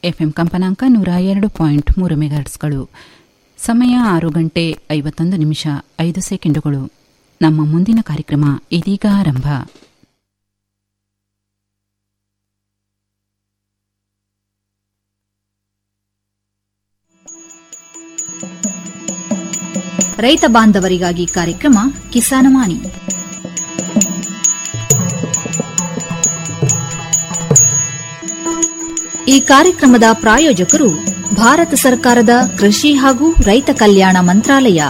FM ಕಂಪನಾಂಕ ನೂರ ಎರಡು ಪಾಯಿಂಟ್ ಮೂರು ಮೆಗಾಟ್ಸ್ಗಳು ಸಮಯ ಆರು ಗಂಟೆ ಐವತ್ತೊಂದು ನಿಮಿಷ ಐದು ಸೆಕೆಂಡುಗಳು ನಮ್ಮ ಮುಂದಿನ ಕಾರ್ಯಕ್ರಮ ಇದೀಗ ಆರಂಭ ರೈತ ಬಾಂಧವರಿಗಾಗಿ ಕಾರ್ಯಕ್ರಮ ಕಿಸಾನವಾಣಿ ಈ ಕಾರ್ಯಕ್ರಮದ ಪ್ರಾಯೋಜಕರು ಭಾರತ ಸರ್ಕಾರದ ಕೃಷಿ ಹಾಗೂ ರೈತ ಕಲ್ಯಾಣ ಮಂತ್ರಾಲಯ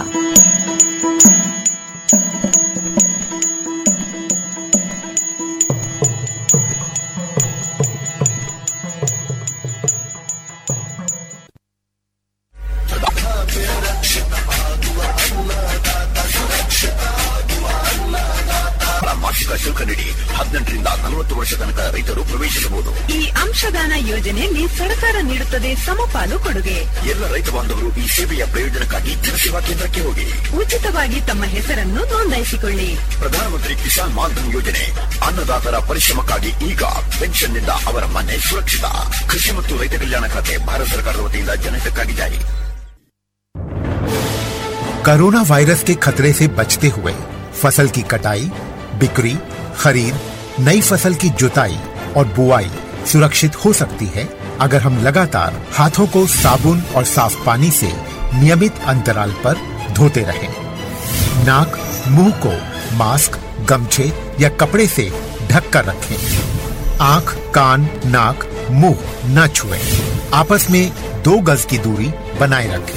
ಮಾಸಿಕ ಶುಲ್ಕ ನೀಡಿ ಹದಿನೆಂಟರಿಂದ ನಲವತ್ತು ವರ್ಷ ತನಕ ರೈತರು ಪ್ರವೇಶಿಸಬಹುದು ಈ ಅಂಶದಾನ ಯೋಜನೆಯಲ್ಲಿ ಸರ್ಕಾರ ನೀಡುತ್ತದೆ ಸಮಪಾಲು ಕೊಡುಗೆ ಎಲ್ಲ ರೈತ ಬಾಂಧವರು ಈ ಸೇವೆಯ ಪ್ರಯೋಜನಕ್ಕಾಗಿ ಜನಸೇವಾ ಕೇಂದ್ರಕ್ಕೆ ಹೋಗಿ ಉಚಿತವಾಗಿ ತಮ್ಮ ಹೆಸರನ್ನು ನೋಂದಾಯಿಸಿಕೊಳ್ಳಿ ಪ್ರಧಾನಮಂತ್ರಿ ಕಿಸಾನ್ ಮಾನ್ಧನ್ ಯೋಜನೆ ಅನ್ನದಾತರ ಪರಿಶ್ರಮಕ್ಕಾಗಿ ಈಗ ಪೆನ್ಷನ್ನಿಂದ ಅವರ ಮನೆ ಸುರಕ್ಷಿತ ಕೃಷಿ ಮತ್ತು ರೈತ ಕಲ್ಯಾಣ ಖಾತೆ ಭಾರತ ಸರ್ಕಾರದ ವತಿಯಿಂದ ಜನಹಿತಕ್ಕಾಗಿ ಜಾರಿ कोरोना वायरस के खतरे से बचते हुए फसल की कटाई बिक्री खरीद नई फसल की जुताई और बुआई सुरक्षित हो सकती है अगर हम लगातार हाथों को साबुन और साफ पानी से नियमित अंतराल पर धोते रहें। नाक मुंह को मास्क गमछे या कपड़े से ढक कर रखें आंख कान नाक मुंह न छुएं। आपस में दो गज की दूरी बनाए रखें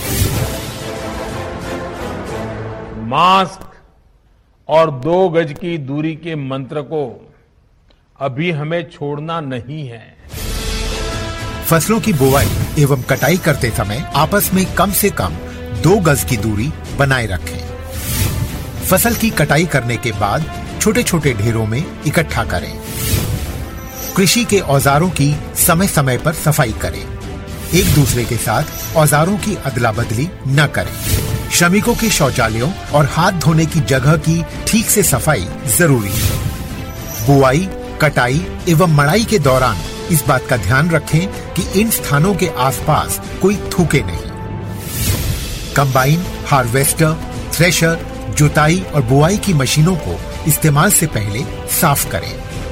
मास्क और दो गज की दूरी के मंत्र को अभी हमें छोड़ना नहीं है फसलों की बुवाई एवं कटाई करते समय आपस में कम से कम दो गज की दूरी बनाए रखें फसल की कटाई करने के बाद छोटे छोटे ढेरों में इकट्ठा करें कृषि के औजारों की समय समय पर सफाई करें एक दूसरे के साथ औजारों की अदला बदली न करें श्रमिकों के शौचालयों और हाथ धोने की जगह की ठीक से सफाई जरूरी है बुआई कटाई एवं मड़ाई के दौरान इस बात का ध्यान रखें कि इन स्थानों के आसपास कोई थूके नहीं कंबाइन हार्वेस्टर थ्रेशर जुताई और बुआई की मशीनों को इस्तेमाल से पहले साफ करें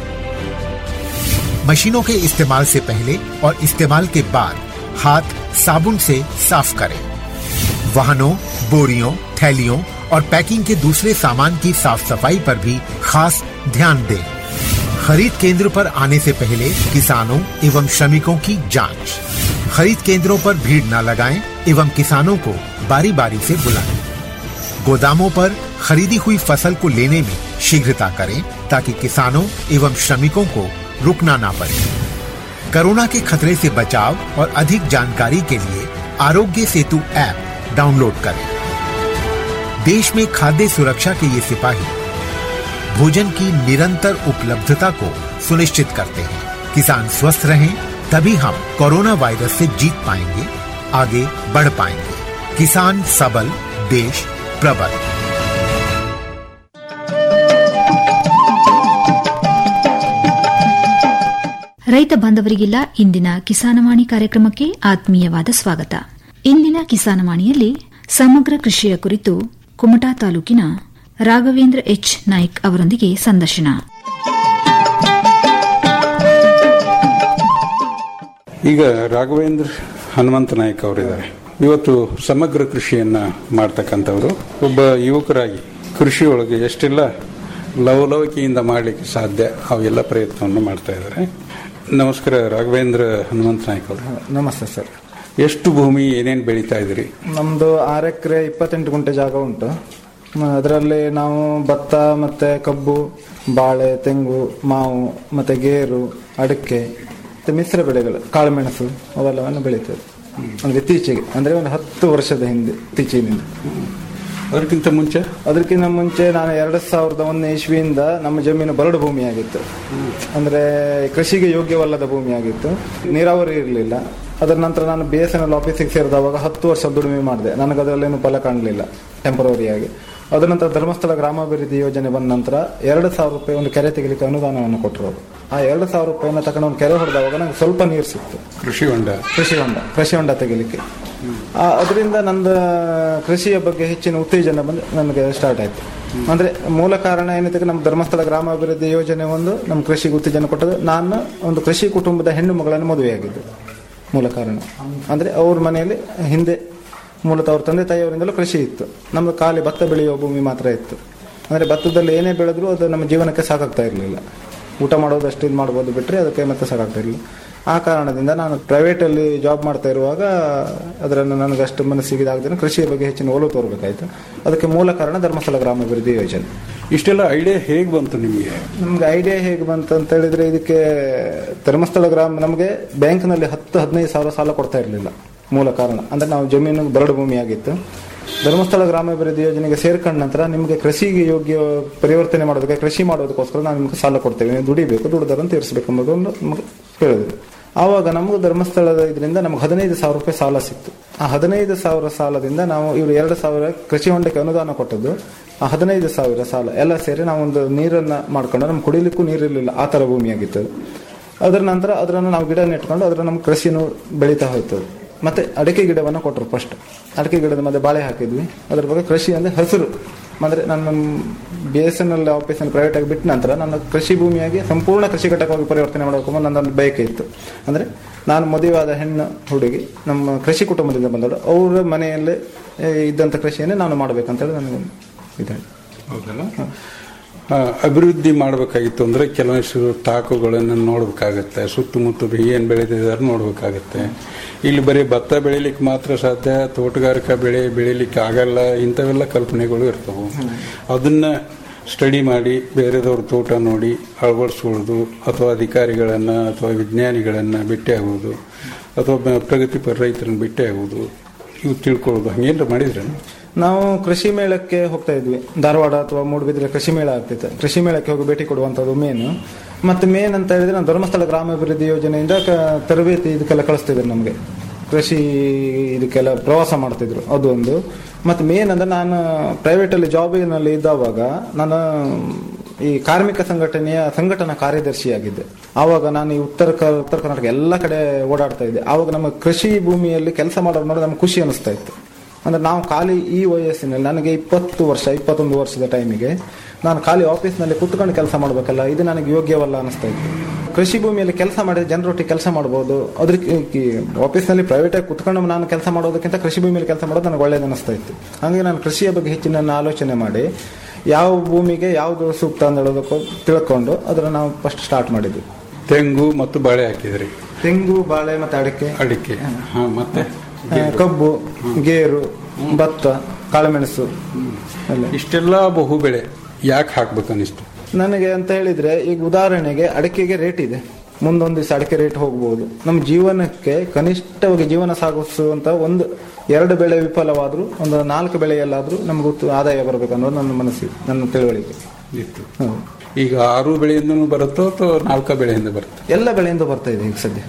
मशीनों के इस्तेमाल से पहले और इस्तेमाल के बाद हाथ साबुन से साफ करें वाहनों बोरियों थैलियों और पैकिंग के दूसरे सामान की साफ सफाई पर भी खास ध्यान दें खरीद केंद्र पर आने से पहले किसानों एवं श्रमिकों की जांच खरीद केंद्रों पर भीड़ न लगाएं एवं किसानों को बारी बारी से बुलाएं गोदामों पर खरीदी हुई फसल को लेने में शीघ्रता करें ताकि किसानों एवं श्रमिकों को रुकना ना पड़े कोरोना के खतरे से बचाव और अधिक जानकारी के लिए आरोग्य सेतु ऐप डाउनलोड करें देश में खाद्य सुरक्षा के ये सिपाही भोजन की निरंतर उपलब्धता को सुनिश्चित करते हैं किसान स्वस्थ रहें तभी हम कोरोना वायरस से जीत पाएंगे आगे बढ़ पाएंगे किसान सबल देश प्रबल ರೈತ ಬಾಂಧವರಿಗೆಲ್ಲ ಇಂದಿನ ಕಿಸಾನವಾಣಿ ಕಾರ್ಯಕ್ರಮಕ್ಕೆ ಆತ್ಮೀಯವಾದ ಸ್ವಾಗತ ಇಂದಿನ ಕಿಸಾನವಾಣಿಯಲ್ಲಿ ಸಮಗ್ರ ಕೃಷಿಯ ಕುರಿತು ಕುಮಟಾ ತಾಲೂಕಿನ ರಾಘವೇಂದ್ರ ಎಚ್ ನಾಯ್ಕ್ ಅವರೊಂದಿಗೆ ಸಂದರ್ಶನ ಈಗ ರಾಘವೇಂದ್ರ ಹನುಮಂತ ನಾಯಕ್ ಅವರಿದ್ದಾರೆ ಇವತ್ತು ಸಮಗ್ರ ಕೃಷಿಯನ್ನ ಮಾಡ್ತಕ್ಕಂಥವ್ರು ಒಬ್ಬ ಯುವಕರಾಗಿ ಕೃಷಿಯೊಳಗೆ ಎಷ್ಟೆಲ್ಲ ಲವಲವಿಕೆಯಿಂದ ಮಾಡಲಿಕ್ಕೆ ಸಾಧ್ಯ ಅವೆಲ್ಲ ಪ್ರಯತ್ನವನ್ನು ಮಾಡ್ತಾ ಇದ್ದಾರೆ ನಮಸ್ಕಾರ ರಾಘವೇಂದ್ರ ಹನುಮಂತ ನಾಯಕ್ ಅವರು ನಮಸ್ತೆ ಸರ್ ಎಷ್ಟು ಭೂಮಿ ಏನೇನು ಬೆಳೀತಾ ಇದ್ರಿ ನಮ್ದು ಆರು ಎಕರೆ ಇಪ್ಪತ್ತೆಂಟು ಗುಂಟೆ ಜಾಗ ಉಂಟು ಅದರಲ್ಲಿ ನಾವು ಭತ್ತ ಮತ್ತೆ ಕಬ್ಬು ಬಾಳೆ ತೆಂಗು ಮಾವು ಮತ್ತೆ ಗೇರು ಅಡಿಕೆ ಮತ್ತೆ ಮಿಶ್ರ ಬೆಳೆಗಳು ಕಾಳುಮೆಣಸು ಅವೆಲ್ಲವನ್ನು ಬೆಳೀತೇವೆ ಅಂದ್ರೆ ಇತ್ತೀಚೆಗೆ ಅಂದ್ರೆ ಒಂದು ಹತ್ತು ವರ್ಷದ ಹಿಂದೆ ಇತ್ತೀಚೆಗಿನಿಂದ ಅದಕ್ಕಿಂತ ಮುಂಚೆ ಅದಕ್ಕಿಂತ ಮುಂಚೆ ನಾನು ಎರಡು ಸಾವಿರದ ಒಂದನೇ ಇಸ್ವಿಯಿಂದ ನಮ್ಮ ಜಮೀನು ಬರಡು ಭೂಮಿಯಾಗಿತ್ತು ಅಂದ್ರೆ ಕೃಷಿಗೆ ಯೋಗ್ಯವಲ್ಲದ ಭೂಮಿಯಾಗಿತ್ತು ನೀರಾವರಿ ಇರಲಿಲ್ಲ ಅದರ ನಂತರ ನಾನು ಬಿ ಎಸ್ ಎನ್ ಎಲ್ ಆಫೀಸಿಗೆ ಸೇರಿದವಾಗ ಹತ್ತು ವರ್ಷ ದುಡಿಮೆ ಮಾಡಿದೆ ನನಗೆ ಅದರಲ್ಲೇನು ಫಲ ಕಾಣಲಿಲ್ಲ ಟೆಂಪರರಿಯಾಗಿ ಅದರ ನಂತರ ಧರ್ಮಸ್ಥಳ ಗ್ರಾಮಾಭಿವೃದ್ಧಿ ಯೋಜನೆ ಬಂದ ನಂತರ ಎರಡು ಸಾವಿರ ರೂಪಾಯಿ ಒಂದು ಕೆರೆ ತೆಗಿಲಿಕ್ಕೆ ಅನುದಾನವನ್ನು ಕೊಟ್ಟರು ಅವರು ಆ ಎರಡು ಸಾವಿರ ರೂಪಾಯಿನ ತಗೊಂಡು ಒಂದು ಕೆರೆ ಹೊಡೆದವಾಗ ನಂಗೆ ಸ್ವಲ್ಪ ನೀರು ಸಿಕ್ತು ಕೃಷಿ ಹೊಂಡ ಕೃಷಿ ಹೊಂಡ ಕೃಷಿ ಹೊಂಡ ತೆಗಿಲಿಕ್ಕೆ ಆ, ಅದರಿಂದ ನಂದು ಕೃಷಿಯ ಬಗ್ಗೆ ಹೆಚ್ಚಿನ ಉತ್ತೇಜನ ಬಂದು ನನಗೆ ಸ್ಟಾರ್ಟ್ ಆಯ್ತು ಅಂದ್ರೆ ಮೂಲ ಕಾರಣ ಏನಂತಂದ್ರೆ ನಮ್ಮ ಧರ್ಮಸ್ಥಳ ಗ್ರಾಮಾಭಿವೃದ್ಧಿ ಯೋಜನೆ ಒಂದು ನಮ್ಮ ಕೃಷಿಗೆ ಉತ್ತೇಜನ ಕೊಟ್ಟದ್ದು ನಾನು ಒಂದು ಕೃಷಿ ಕುಟುಂಬದ ಹೆಣ್ಣು ಮಗಳನ್ನು ಮದುವೆಯಾಗಿದ್ದು ಮೂಲ ಕಾರಣ ಅಂದ್ರೆ ಅವ್ರ ಮನೆಯಲ್ಲಿ ಹಿಂದೆ ಮೂಲತಃ ಅವ್ರ ತಂದೆ ತಾಯಿಯವರಿಂದಲೂ ಕೃಷಿ ಇತ್ತು ನಮ್ದು ಖಾಲಿ ಭತ್ತ ಬೆಳೆಯುವ ಭೂಮಿ ಮಾತ್ರ ಇತ್ತು ಅಂದ್ರೆ ಭತ್ತದಲ್ಲಿ ಏನೇ ಬೆಳೆದ್ರು ಅದು ನಮ್ಮ ಜೀವನಕ್ಕೆ ಸಾಕಾಗ್ತಾ ಇರಲಿಲ್ಲ ಊಟ ಮಾಡೋದು ಅಷ್ಟು ಇದು ಮಾಡ್ಬೋದು ಬಿಟ್ಟರೆ ಅದಕ್ಕೆ ಮತ್ತೆ ಸಾಕಾಗ್ತಾ ಇರಲಿಲ್ಲ ಆ ಕಾರಣದಿಂದ ನಾನು ಪ್ರೈವೇಟ್ ಅಲ್ಲಿ ಜಾಬ್ ಮಾಡ್ತಾ ಇರುವಾಗ ಅದರಲ್ಲಿ ನನಗೆ ಅಷ್ಟು ಮನಸ್ಸಿಗೆ ಇದಾಗದೇ ಕೃಷಿಯ ಬಗ್ಗೆ ಹೆಚ್ಚಿನ ಒಲವು ತೋರ್ಬೇಕಾಯ್ತು ಅದಕ್ಕೆ ಮೂಲ ಕಾರಣ ಧರ್ಮಸ್ಥಳ ಗ್ರಾಮಾಭಿವೃದ್ಧಿ ಯೋಜನೆ ಇಷ್ಟೆಲ್ಲ ಐಡಿಯಾ ಹೇಗೆ ಬಂತು ನಿಮಗೆ ನಮ್ಗೆ ಐಡಿಯಾ ಹೇಗೆ ಬಂತು ಅಂತ ಹೇಳಿದ್ರೆ ಇದಕ್ಕೆ ಧರ್ಮಸ್ಥಳ ಗ್ರಾಮ ನಮಗೆ ಬ್ಯಾಂಕ್ನಲ್ಲಿ ಹತ್ತು ಹದಿನೈದು ಸಾವಿರ ಸಾಲ ಕೊಡ್ತಾ ಇರಲಿಲ್ಲ ಮೂಲ ಕಾರಣ ಅಂದ್ರೆ ನಾವು ಜಮೀನು ಬರಡು ಭೂಮಿ ಆಗಿತ್ತು ಧರ್ಮಸ್ಥಳ ಗ್ರಾಮಾಭಿವೃದ್ಧಿ ಯೋಜನೆಗೆ ಸೇರ್ಕೊಂಡ ನಂತರ ನಿಮಗೆ ಕೃಷಿಗೆ ಯೋಗ್ಯ ಪರಿವರ್ತನೆ ಮಾಡೋದಕ್ಕೆ ಕೃಷಿ ಮಾಡೋದಕ್ಕೋಸ್ಕರ ನಾವು ನಿಮ್ಗೆ ಸಾಲ ಕೊಡ್ತೇವೆ ನೀವು ದುಡಿಬೇಕು ದುಡಿದರನ್ನು ತೀರಿಸಬೇಕು ಎಂಬುದು ಒಂದು ನಮಗೆ ಹೇಳಿದ್ರು ಆವಾಗ ನಮಗೂ ಧರ್ಮಸ್ಥಳದ ಇದರಿಂದ ನಮ್ಗೆ ಹದಿನೈದು ಸಾವಿರ ರೂಪಾಯಿ ಸಾಲ ಸಿಕ್ತು ಆ ಹದಿನೈದು ಸಾವಿರ ಸಾಲದಿಂದ ನಾವು ಇವರು ಎರಡು ಸಾವಿರ ಕೃಷಿ ಹೊಂಡಕ್ಕೆ ಅನುದಾನ ಕೊಟ್ಟದ್ದು ಆ ಹದಿನೈದು ಸಾವಿರ ಸಾಲ ಎಲ್ಲ ಸೇರಿ ನಾವು ಒಂದು ನೀರನ್ನ ಮಾಡ್ಕೊಂಡು ನಮ್ಗೆ ಕುಡಿಲಿಕ್ಕೂ ನೀರಿರಲಿಲ್ಲ ಆ ತರ ಭೂಮಿಯಾಗಿತ್ತು ಅದು. ಅದರ ನಂತರ ಅದರನ್ನು ನಾವು ಗಿಡ ನೆಟ್ಕೊಂಡು ಅದರ ನಮ್ಮ ಕೃಷಿನೂ ಬೆಳೀತಾ ಹೋಯ್ತು ಅದು. ಮತ್ತೆ ಅಡಿಕೆ ಗಿಡವನ್ನು ಕೊಟ್ಟರು ಫಸ್ಟ್ ಅಡಿಕೆ ಗಿಡದ ಮಧ್ಯೆ ಬಾಳೆ ಹಾಕಿದ್ವಿ ಅದ್ರ ಬಗ್ಗೆ ಕೃಷಿ ಅಂದ್ರೆ ಹಸಿರು ಅಂದ್ರೆ ನನ್ನ ಬಿ ಎಸ್ ಎನ್ ಎಲ್ ಆಫೀಸನ್ನು ಪ್ರೈವೇಟ್ ಆಗಿ ಬಿಟ್ಟ ನಂತರ ನನ್ನ ಕೃಷಿ ಭೂಮಿಯಾಗಿ ಸಂಪೂರ್ಣ ಕೃಷಿ ಘಟಕವಾಗಿ ಪರಿವರ್ತನೆ ಮಾಡಬೇಕು ಅನ್ನೋ ನನ್ನೊಂದು ಬಯಕೆ ಇತ್ತು ಅಂದ್ರೆ ನಾನು ಮದುವೆಯಾದ ಹೆಣ್ಣು ಹುಡುಗಿ ನಮ್ಮ ಕೃಷಿ ಕುಟುಂಬದಿಂದ ಬಂದಳು ಅವರ ಮನೆಯಲ್ಲೇ ಏ, ಇದ್ದಂಥ ಕೃಷಿಯನ್ನೇ ನಾನು ಮಾಡ್ಬೇಕಂತೇಳಿ ನನಗೆ ಇದೆ ಆ, ಅಭಿವೃದ್ಧಿ ಮಾಡಬೇಕಾಗಿತ್ತು ಅಂದ್ರೆ ಕೆಲವೊಂದಿಷ್ಟು ತಾಕುಗಳನ್ನು ನೋಡ್ಬೇಕಾಗತ್ತೆ ಸುತ್ತಮುತ್ತ ಏನು ಬೆಳೆದಿದ್ದಾರೆ ನೋಡ್ಬೇಕಾಗತ್ತೆ ಇಲ್ಲಿ ಬರೀ ಭತ್ತ ಬೆಳಿಲಿಕ್ಕೆ ಮಾತ್ರ ಸಾಧ್ಯ ತೋಟಗಾರಿಕಾ ಬೆಳೆ ಬೆಳಿಲಿಕ್ಕೆ ಆಗಲ್ಲ ಇಂಥವೆಲ್ಲ ಕಲ್ಪನೆಗಳು ಇರ್ತವೆ ಅದನ್ನ ಸ್ಟಡಿ ಮಾಡಿ ಬೇರೆದವ್ರ ತೋಟ ನೋಡಿ ಅಳವಡಿಸ್ಕೊಳ್ಳೋದು ಅಥವಾ ಅಧಿಕಾರಿಗಳನ್ನ ಅಥವಾ ವಿಜ್ಞಾನಿಗಳನ್ನ ಭೇಟಿ ಆಗೋದು ಅಥವಾ ಬ- ಪ್ರಗತಿಪರ ರೈತರನ್ನ ಭೇಟಿ ಆಗೋದು ಇವು ತಿಳ್ಕೊಳ್ಳೋದು ಹಂಗೇನ್ರ ಮಾಡಿದ್ರೆ ನಾವು ಕೃಷಿ ಮೇಳಕ್ಕೆ ಹೋಗ್ತಾ ಇದ್ವಿ ಧಾರವಾಡ ಅಥವಾ ಮೂಡುಬಿದ್ರೆ ಕೃಷಿ ಮೇಳ ಆಗ್ತಿತ್ತು ಕೃಷಿ ಮೇಳಕ್ಕೆ ಹೋಗಿ ಭೇಟಿ ಕೊಡುವಂಥದ್ದು ಮೇನ್ ಮತ್ತೆ ಮೇನ್ ಅಂತ ಹೇಳಿದ್ರೆ ನಾವು ಧರ್ಮಸ್ಥಳ ಗ್ರಾಮಾಭಿವೃದ್ಧಿ ಯೋಜನೆಯಿಂದ ಕ- ತರಬೇತಿ ಇದಕ್ಕೆಲ್ಲ ಕಳಿಸ್ತಿದ್ರು ನಮಗೆ ಕೃಷಿ ಇದಕ್ಕೆಲ್ಲ ಪ್ರವಾಸ ಮಾಡ್ತಿದ್ರು ಅದು ಒಂದು ಮತ್ತೆ ಮೇನ್ ಅಂದ್ರೆ ನಾನು ಪ್ರೈವೇಟ್ ಅಲ್ಲಿ ಜಾಬಿನಲ್ಲಿ ಇದ್ದಾವಾಗ ನಾನು ಈ ಕಾರ್ಮಿಕ ಸಂಘಟನೆಯ ಸಂಘಟನಾ ಕಾರ್ಯದರ್ಶಿಯಾಗಿದ್ದೆ ಆವಾಗ ನಾನು ಈ ಉತ್ತರ ಕ- ಉತ್ತರ ಕರ್ನಾಟಕ ಎಲ್ಲ ಕಡೆ ಓಡಾಡ್ತಾ ಇದ್ದೆ ಆವಾಗ ನಮ್ಮ ಕೃಷಿ ಭೂಮಿಯಲ್ಲಿ ಕೆಲಸ ಮಾಡೋದು ನೋಡಿ ನಮ್ಗೆ ಖುಷಿ ಅನಿಸ್ತಾ ಇತ್ತು ಅಂದ್ರೆ ನಾವು ಖಾಲಿ ಈ ವಯಸ್ಸಿನಲ್ಲಿ ನನಗೆ ಇಪ್ಪತ್ತು ವರ್ಷ ಇಪ್ಪತ್ತೊಂದು ವರ್ಷದ ಟೈಮಿಗೆ ನಾನು ಖಾಲಿ ಆಫೀಸ್ನಲ್ಲಿ ಕುತ್ಕೊಂಡು ಕೆಲಸ ಮಾಡಬೇಕಲ್ಲ ಇದು ನನಗೆ ಯೋಗ್ಯವಲ್ಲ ಅನಿಸ್ತಾ ಇತ್ತು ಕೃಷಿ ಭೂಮಿಯಲ್ಲಿ ಕೆಲಸ ಮಾಡಿದ್ರೆ ಜನರೊಟ್ಟಿಗೆ ಕೆಲಸ ಮಾಡ್ಬೋದು ಅದ್ರ ಆಫೀಸ್ನಲ್ಲಿ ಪ್ರೈವೇಟ್ ಆಗಿ ಕುತ್ಕೊಂಡು ನಾನು ಕೆಲಸ ಮಾಡೋದಕ್ಕಿಂತ ಕೃಷಿ ಭೂಮಿಯಲ್ಲಿ ಕೆಲಸ ಮಾಡೋದು ನನಗೆ ಒಳ್ಳೇದು ಅನಿಸ್ತಾ ಇತ್ತು ಹಾಗೆ ನಾನು ಕೃಷಿಯ ಬಗ್ಗೆ ಹೆಚ್ಚಿನ ಆಲೋಚನೆ ಮಾಡಿ ಯಾವ ಭೂಮಿಗೆ ಯಾವುದು ಸೂಕ್ತ ಅಂತ ಹೇಳೋದಕ್ಕೂ ತಿಳ್ಕೊಂಡು ಅದನ್ನ ನಾವು ಫಸ್ಟ್ ಸ್ಟಾರ್ಟ್ ಮಾಡಿದ್ವಿ ತೆಂಗು ಮತ್ತು ಬಾಳೆ ಹಾಕಿದ್ರಿ ತೆಂಗು ಬಾಳೆ ಮತ್ತೆ ಅಡಿಕೆ ಅಡಿಕೆ ಹಾ ಮತ್ತೆ ಆ, ಕಬ್ಬು ಗೇರು ಭತ್ತ ಕಾಳುಮೆಣಸು ಎಲ್ಲ ಇಷ್ಟೆಲ್ಲ ಬಹು ಬೆಳೆ ಯಾಕೆ ಹಾಕ್ಬೇಕನ್ನಿಸ್ತು ನನಗೆ ಅಂತ ಹೇಳಿದ್ರೆ ಈಗ ಉದಾಹರಣೆಗೆ ಅಡಿಕೆಗೆ ರೇಟ್ ಇದೆ ಮುಂದೊಂದು ದಿವಸ ಅಡಿಕೆ ರೇಟ್ ಹೋಗ್ಬೋದು ನಮ್ಮ ಜೀವನಕ್ಕೆ ಕನಿಷ್ಠವಾಗಿ ಜೀವನ ಸಾಗಿಸುವಂತ ಒಂದು ಎರಡು ಬೆಳೆ ವಿಫಲವಾದ್ರೂ ಒಂದು ನಾಲ್ಕು ಬೆಳೆಯಲ್ಲಾದ್ರೂ ನಮ್ಗೆ ಉತ್ತ- ಆದಾಯ ಬರಬೇಕು ಅನ್ನೋದು ನನ್ನ ಮನಸ್ಸಿಗೆ ನನ್ನ ತಿಳುವಳಿಕೆ ಇತ್ತು ಹೌದು. ಈಗ ಆರು ಬೆಳೆಯಿಂದನೂ ಬರುತ್ತೋ ಅಥವಾ ನಾಲ್ಕು ಬೆಳೆಯಿಂದ ಬರುತ್ತೆ ಎಲ್ಲ ಬೆಳೆಯಿಂದ ಬರ್ತಾ ಇದೆ ಈಗ ಸದ್ಯ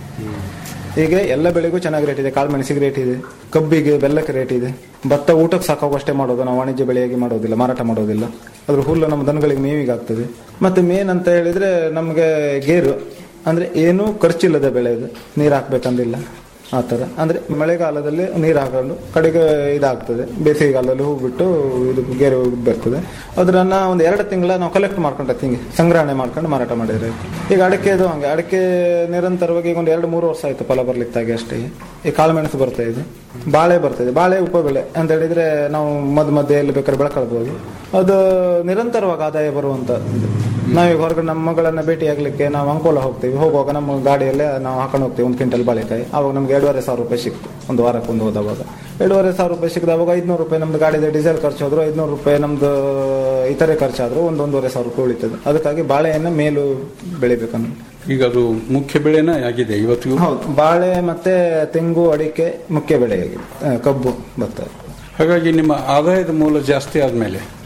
ಈಗ ಎಲ್ಲ ಬೆಳೆಗೂ ಚೆನ್ನಾಗಿ ರೇಟ್ ಇದೆ ಕಾಳುಮೆಣಸಿಗೆ ರೇಟ್ ಇದೆ ಕಬ್ಬಿಗೆ ಬೆಲ್ಲಕ್ಕೆ ರೇಟ್ ಇದೆ ಭತ್ತ ಊಟಕ್ಕೆ ಸಾಕಾಗುವಷ್ಟೇ ಮಾಡೋದು ನಾವು ವಾಣಿಜ್ಯ ಬೆಳೆಯಾಗಿ ಮಾಡೋದಿಲ್ಲ ಮಾರಾಟ ಮಾಡೋದಿಲ್ಲ ಅದ್ರ ಹುಲ್ಲು ನಮ್ಮ ದನಗಳಿಗೆ ಮೇವಿಗೆ ಆಗ್ತದೆ ಮತ್ತೆ ಮೇನ್ ಅಂತ ಹೇಳಿದ್ರೆ ನಮಗೆ ಗೇರು ಅಂದ್ರೆ ಏನೂ ಖರ್ಚಿಲ್ಲದ ಬೆಳೆ ಇದು ನೀರು ಹಾಕ್ಬೇಕಂದಿಲ್ಲ ಆ ಥರ ಅಂದ್ರೆ ಮಳೆಗಾಲದಲ್ಲಿ ನೀರು ಹಾಕೊಂಡು ಕಡೆಗೆ ಇದಾಗ್ತದೆ ಬೇಸಿಗೆಗಾಲದಲ್ಲಿ ಹೂಬಿಟ್ಟು ಇದು ಗೇರು ಬರ್ತದೆ ಅದರನ್ನ ಒಂದು ಎರಡು ತಿಂಗಳ ನಾವು ಕಲೆಕ್ಟ್ ಮಾಡ್ಕೊಂಡು ಹಿಂಗೆ ಸಂಗ್ರಹಣೆ ಮಾಡ್ಕೊಂಡು ಮಾರಾಟ ಮಾಡಿದ್ರೆ ಆಯ್ತು. ಈಗ ಅಡಿಕೆದು ಹಂಗೆ ಅಡಿಕೆ ನಿರಂತರವಾಗಿ ಈಗ ಒಂದು ಎರಡು ಮೂರು ವರ್ಷ ಆಯ್ತು ಫಲ ಬರ್ಲಿಕ್ಕಾಗಿ ಅಷ್ಟೇ ಈ ಕಾಳುಮೆಣಸು ಬರ್ತಾ ಇದೆ ಬಾಳೆ ಬರ್ತಾ ಇದೆ ಬಾಳೆ ಉಪಬೆಳೆ ಅಂತ ಹೇಳಿದ್ರೆ ನಾವು ಮಧ್ಯ ಮಧ್ಯೆ ಎಲ್ಲಿ ಬೇಕಾದ್ರೆ ಬೆಳ್ಕೊಳ್ಬಹುದು ಅದು ನಿರಂತರವಾಗಿ ಆದಾಯ ಬರುವಂತ ಇದು. ನಾವೀಗ ಹೊರಗಡೆ ನಮ್ಮ ಮಗಳನ್ನ ಭೇಟಿ ಆಗ್ಲಿಕ್ಕೆ ನಾವು ಅಂಕೋಲ ಹೋಗ್ತೀವಿ ಹೋಗುವಾಗ ನಮ್ಮ ಗಾಡಿಯಲ್ಲೇ ನಾವು ಹಾಕೊಂಡು ಹೋಗ್ತೀವಿ ಒಂದು ಕ್ವಿಂಟಲ್ ಬಾಳೆಕಾಯಿ ಅವಾಗ ನಮ್ಗೆ ಎರಡೂವರೆ ಸಾವಿರ ರೂಪಾಯಿ ಸಿಕ್ತು ಒಂದು ವಾರಕ್ಕೆ ಒಂದು ಹೋದವಾಗ ಎರಡೂವರೆ ಸಾವಿರ ರೂಪಾಯಿ ಸಿಕ್ಕಿದವಾಗ ಐದ್ನೂರು ರೂಪಾಯಿ ನಮ್ದು ಗಾಡಿದ ಡೀಸೆಲ್ ಖರ್ಚು ಹೋದ್ರು ಐದ್ನೂರು ರೂಪಾಯಿ ನಮ್ದು ಇತರೆ ಖರ್ಚಾದ್ರು ಒಂದು ಒಂದೂವರೆ ಸಾವಿರ ರೂಪಾಯಿ ಉಳಿತದೆ ಅದಕ್ಕಾಗಿ ಬಾಳೆಯನ್ನ ಮೇಲು ಬೆಳಿಬೇಕನ್ನು ಈಗ ಅದು ಮುಖ್ಯ ಬೆಳೆನ ಆಗಿದೆ ಇವತ್ತಿಗೂ ಹೌದು ಬಾಳೆ ಮತ್ತೆ ತೆಂಗು ಅಡಿಕೆ ಮುಖ್ಯ ಬೆಳೆಯಾಗಿದೆ ಆ, ಕಬ್ಬು ಭತ್ತ ಹಾಗಾಗಿ ನಿಮ್ಮ ಆದಾಯದ ಮೂಲ ಜಾಸ್ತಿ ಆದ್ಮೇಲೆ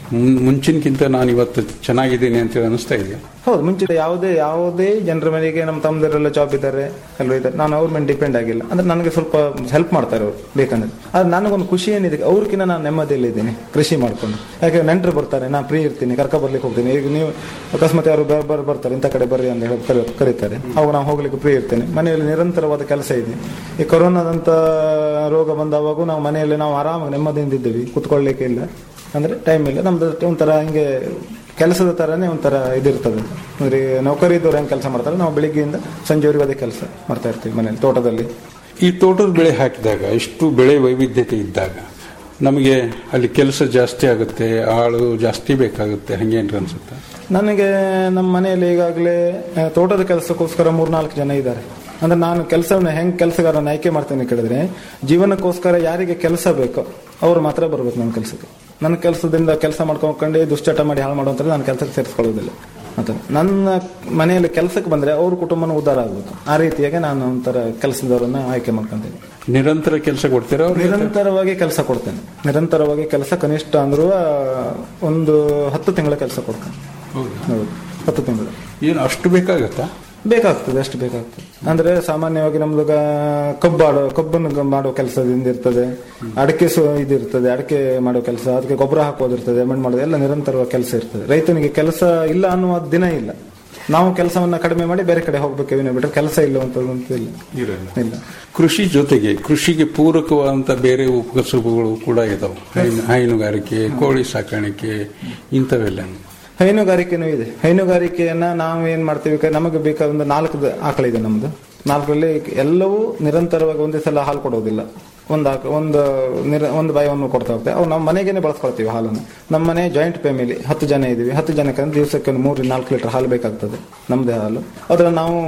ಮುನ್- ಮುಂಚಿನಕ್ಕಿಂತ ನಾನು ಇವತ್ತು ಚೆನ್ನಾಗಿದ್ದೀನಿ ಅಂತ ಅನಿಸ್ತಾ ಇದೆಯಾ ಹೌದು ಮುಂಚೆ ಯಾವುದೇ ಯಾವುದೇ ಜನರ ಮನೆಗೆ ನಮ್ಮ ತಮ್ಮದರೆಲ್ಲ ಜಾಬ್ ಇದ್ದಾರೆ ಎಲ್ಲ ಇದ್ದಾರೆ ನಾನು ಅವ್ರ ಮೇಲೆ ಡಿಪೆಂಡ್ ಆಗಿಲ್ಲ ಅಂದ್ರೆ ನನಗೆ ಸ್ವಲ್ಪ ಹೆಲ್ಪ್ ಮಾಡ್ತಾರೆ ಅವರು ಬೇಕಂದ್ರೆ ಆದ್ರೆ ನನಗೊಂದು ಖುಷಿ ಏನಿದೆ ಅವ್ರಿಗಿಂತ ನಾನು ನೆಮ್ಮದಿಯಲ್ಲಿ ಇದ್ದೀನಿ ಕೃಷಿ ಮಾಡ್ಕೊಂಡು ಯಾಕೆ ನೆಂಟರು ಬರ್ತಾರೆ ನಾನು ಫ್ರೀ ಇರ್ತೀನಿ ಕರ್ಕ ಬರ್ಲಿಕ್ಕೆ ಹೋಗ್ತೀನಿ ಈಗ ನೀವು ಅಕಸ್ಮಾತ್ ಯಾರು ಬರ್- ಬರ್- ಬರ್ತಾರೆ ಇಂಥ ಕಡೆ ಬರ್ರಿ ಅಂತ ಹೇಳಿ ಕರೆ- ಕರೀತಾರೆ ಅವಾಗ ನಾವು ಹೋಗ್ಲಿಕ್ಕೆ ಫ್ರೀ ಇರ್ತೇನೆ ಮನೆಯಲ್ಲಿ ನಿರಂತರವಾದ ಕೆಲಸ ಇದೆ ಈ ಕೊರೋನಾದಂತ ರೋಗ ಬಂದವಾಗೂ ನಾವು ಮನೆಯಲ್ಲಿ ನಾವು ಆರಾಮಾಗಿ ನೆಮ್ಮದಿಯಿಂದ ಇದ್ದೀವಿ ಕುತ್ಕೊಳ್ಳಿಕ್ಕೆ ಇಲ್ಲ ಅಂದ್ರೆ ಟೈಮ್ ಇಲ್ಲ ನಮ್ದು ಒಂಥರ ಹಿಂಗೆ ಕೆಲಸದ ತರನೇ ಒಂಥರ ಇದಿರ್ತದೆ ಅಂದ್ರೆ ನೌಕರಿ ಇದ್ದವ್ರು ಹೆಂಗ್ ಕೆಲಸ ಮಾಡ್ತಾರೆ ನಾವು ಬೆಳಿಗ್ಗೆಯಿಂದ ಸಂಜೆವರೆಗೂ ಅದೇ ಕೆಲಸ ಮಾಡ್ತಾ ಇರ್ತೀವಿ ಮನೇಲಿ ತೋಟದಲ್ಲಿ ಈ ತೋಟದ ಬೆಳೆ ಹಾಕಿದಾಗ ಇಷ್ಟು ಬೆಳೆ ವೈವಿಧ್ಯತೆ ಇದ್ದಾಗ ನಮಗೆ ಅಲ್ಲಿ ಕೆಲಸ ಜಾಸ್ತಿ ಆಗುತ್ತೆ ಆಳು ಜಾಸ್ತಿ ಬೇಕಾಗುತ್ತೆ ಹಂಗೇನ್ರ ಅನ್ಸುತ್ತೆ ನನಗೆ ನಮ್ಮ ಮನೆಯಲ್ಲಿ ಈಗಾಗಲೇ ಆ, ತೋಟದ ಕೆಲಸಕ್ಕೋಸ್ಕರ ಮೂರ್ನಾಲ್ಕು ಜನ ಇದ್ದಾರೆ ಅಂದ್ರೆ ನಾನು ಕೆಲಸವನ್ನ ಹೆಂಗ್ ಕೆಲಸಗಾರನ ಆಯ್ಕೆ ಮಾಡ್ತೇನೆ ಕೇಳಿದ್ರೆ ಜೀವನಕ್ಕೋಸ್ಕರ ಯಾರಿಗೆ ಕೆಲಸ ಬೇಕೋ ಅವ್ರು ಮಾತ್ರ ಬರ್ಬೇಕು ನನ್ನ ಕೆಲಸಕ್ಕೆ ನನ್ನ ಕೆಲಸದಿಂದ ಕೆಲಸ ಮಾಡ್ಕೊಂಡ್ಕೊಂಡು ದುಶ್ಚಟ ಮಾಡಿ ಹಾಳು ಮಾಡುವಂತಾರೆ ನಾನು ಕೆಲಸಕ್ಕೆ ಸೇರಿಸ್ಕೊಳ್ಳೋದಿಲ್ಲ ಅಂತ ನನ್ನ ಮನೆಯಲ್ಲಿ ಕೆಲಸಕ್ಕೆ ಬಂದ್ರೆ ಅವ್ರ ಕುಟುಂಬನ ಉದ್ಧಾರ ಆಗ್ಬೇಕು ಆ ರೀತಿಯಾಗಿ ನಾನು ಒಂಥರ ಕೆಲಸದವರನ್ನ ಆಯ್ಕೆ ಮಾಡ್ಕೊಂತೀನಿ ನಿರಂತರ ಕೆಲಸ ಕೊಡ್ತೀರಾ ಅವ್ರಿಗೆ? ನಿರಂತರವಾಗಿ ಕೆಲಸ ಕೊಡ್ತೇನೆ ನಿರಂತರವಾಗಿ ಕೆಲಸ ಕನಿಷ್ಠ ಅಂದ್ರೂ ಆ, ಒಂದು ಹತ್ತು ತಿಂಗಳ ಕೆಲಸ ಕೊಡ್ತೇನೆ ಹೌದು ಹತ್ತು ತಿಂಗಳು ಏನು ಅಷ್ಟು ಬೇಕಾಗತ್ತಾ ಬೇಕಾಗ್ತದೆ ಅಷ್ಟು ಬೇಕಾಗ್ತದೆ ಅಂದ್ರೆ ಸಾಮಾನ್ಯವಾಗಿ ನಮ್ದು ಗ- ಕಬ್ಬಾಡೋ ಕಬ್ಬನ್ನು ಗ- ಮಾಡೋ ಕೆಲಸದಿಂದ ಇರ್ತದೆ ಅಡಿಕೆ ಸು ಇದಿರ್ತದೆ ಅಡಿಕೆ ಮಾಡೋ ಕೆಲಸ ಅದಕ್ಕೆ ಗೊಬ್ಬರ ಹಾಕೋದಿರ್ತದೆ ಮಣ್ಣು ಮಾಡೋದು ಎಲ್ಲ ನಿರಂತರವಾಗಿ ಕೆಲಸ ಇರ್ತದೆ ರೈತನಿಗೆ ಕೆಲಸ ಇಲ್ಲ ಅನ್ನುವ ದಿನ ಇಲ್ಲ ನಾವು ಕೆಲಸವನ್ನ ಕಡಿಮೆ ಮಾಡಿ ಬೇರೆ ಕಡೆ ಹೋಗ್ಬೇಕು ವಿನಃ ಬಿಟ್ರೆ ಕೆಲಸ ಇಲ್ಲ ಅಂತ ಇಲ್ಲ ಇಲ್ಲ ಕೃಷಿ ಜೊತೆಗೆ ಕೃಷಿಗೆ ಪೂರಕವಾದಂತ ಬೇರೆ ಉಪಕಸುಬುಗಳು ಕೂಡ ಇದಾವೆ ಹೈನು- ಹೈನುಗಾರಿಕೆ ಕೋಳಿ ಸಾಕಾಣಿಕೆ ಇಂಥವೆಲ್ಲ ಹೈನುಗಾರಿಕೆನೂ ಇದೆ ಹೈನುಗಾರಿಕೆಯನ್ನ ನಾವು ಏನ್ ಮಾಡ್ತೀವಿ ಕ- ನಮಗೆ ಬೇಕಾದ ಒಂದು ನಾಲ್ಕು ದ- ಆಕಳಿದೆ ನಮ್ದು ನಾಲ್ಕರಲ್ಲಿ ಎಲ್ಲವೂ ನಿರಂತರವಾಗಿ ಒಂದೇ ಸಲ ಹಾಲು ಕೊಡೋದಿಲ್ಲ ಒಂದು ಆಕ- ಒಂದು ನಿರ ಒಂದು ಬಾಯಿಯನ್ನು ಕೊಡ್ತಾ ಹೋಗ್ತೇವೆ ಅವು ನಮ್ಮ ಮನೆಗೇನೆ ಬಳಸ್ಕೊಳ್ತೀವಿ ಹಾಲನ್ನು ನಮ್ಮ ಮನೆ ಜಾಯಿಂಟ್ ಫ್ಯಾಮಿಲಿ ಹತ್ತು ಜನ ಇದೀವಿ ಹತ್ತು ಜನಕ್ಕೆ ಅಂದ್ರೆ ದಿವಸಕ್ಕೆ ಒಂದು ಮೂರು ನಾಲ್ಕು ಲೀಟರ್ ಹಾಲು ಬೇಕಾಗ್ತದೆ ನಮ್ಮದೇ ಹಾಲು ಅದ್ರ ನಾವು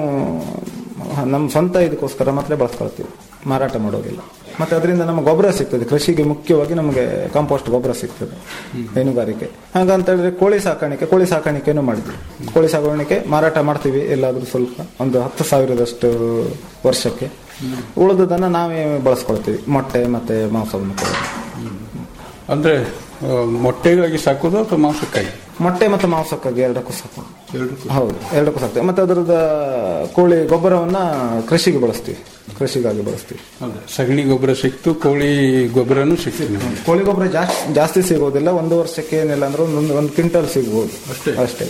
ನಮ್ಮ ಸ್ವಂತ ಇದಕ್ಕೋಸ್ಕರ ಮಾತ್ರ ಬಳಸ್ಕೊಳ್ತೀವಿ ಮಾರಾಟ ಮಾಡೋದಿಲ್ಲ ಮತ್ತೆ ಅದರಿಂದ ನಮ್ಮ ಗೊಬ್ಬರ ಸಿಗ್ತದೆ ಕೃಷಿಗೆ ಮುಖ್ಯವಾಗಿ ನಮಗೆ ಕಾಂಪೋಸ್ಟ್ ಗೊಬ್ಬರ ಸಿಗ್ತದೆ ಹೈನುಗಾರಿಕೆ ಹಾಗಂತ ಹೇಳಿದ್ರೆ ಕೋಳಿ ಸಾಕಾಣಿಕೆ ಕೋಳಿ ಸಾಕಾಣಿಕೆನೂ ಮಾಡಿದ್ವಿ ಕೋಳಿ ಸಾಕಾಣಿಕೆ ಮಾರಾಟ ಮಾಡ್ತೀವಿ ಎಲ್ಲಾದ್ರೂ ಸ್ವಲ್ಪ ಒಂದು ಹತ್ತು ಸಾವಿರದಷ್ಟು ವರ್ಷಕ್ಕೆ ಉಳಿದದನ್ನ ನಾವೇ ಬಳಸ್ಕೊಳ್ತೀವಿ ಮೊಟ್ಟೆ ಮತ್ತೆ ಮಾಂಸವನ್ನು ಕೂಡ ಅಂದ್ರೆ ಆ, ಮೊಟ್ಟೆಗಾಗಿ ಸಾಕೋದು ಅಥವಾ ಮಾಂಸಕ್ಕಾಗಿ ಮೊಟ್ಟೆ ಮತ್ತು ಮಾಂಸಕ್ಕಾಗಿ ಎರಡಕ್ಕೂ ಸಾಕು ಹೌದು ಎರಡಕ್ಕೂ ಸಾಕ್ತೇವೆ ಮತ್ತೆ ಅದರದ ಕೋಳಿ ಗೊಬ್ಬರವನ್ನ ಕೃಷಿಗೆ ಬಳಸ್ತೀವಿ ಕೃಷಿಗಾಗಿ ಬಳಸ್ತೀವಿ ಹೌದಾ? ಸಗಣಿ ಗೊಬ್ಬರ ಸಿಕ್ತು ಕೋಳಿ ಗೊಬ್ಬರನು ಸಿಕ್ತು ನಿಮಗೆ ಕೋಳಿ ಗೊಬ್ಬರ ಜಾಸ್ತಿ ಜಾಸ್ತಿ ಸಿಗೋದಿಲ್ಲ ಒಂದು ವರ್ಷಕ್ಕೆ ಏನಿಲ್ಲ ಅಂದ್ರೆ ಒಂದು ಒಂದು ಕ್ವಿಂಟಲ್ ಸಿಗ್ಬೋದು ಅಷ್ಟೇ? ಅಷ್ಟೇ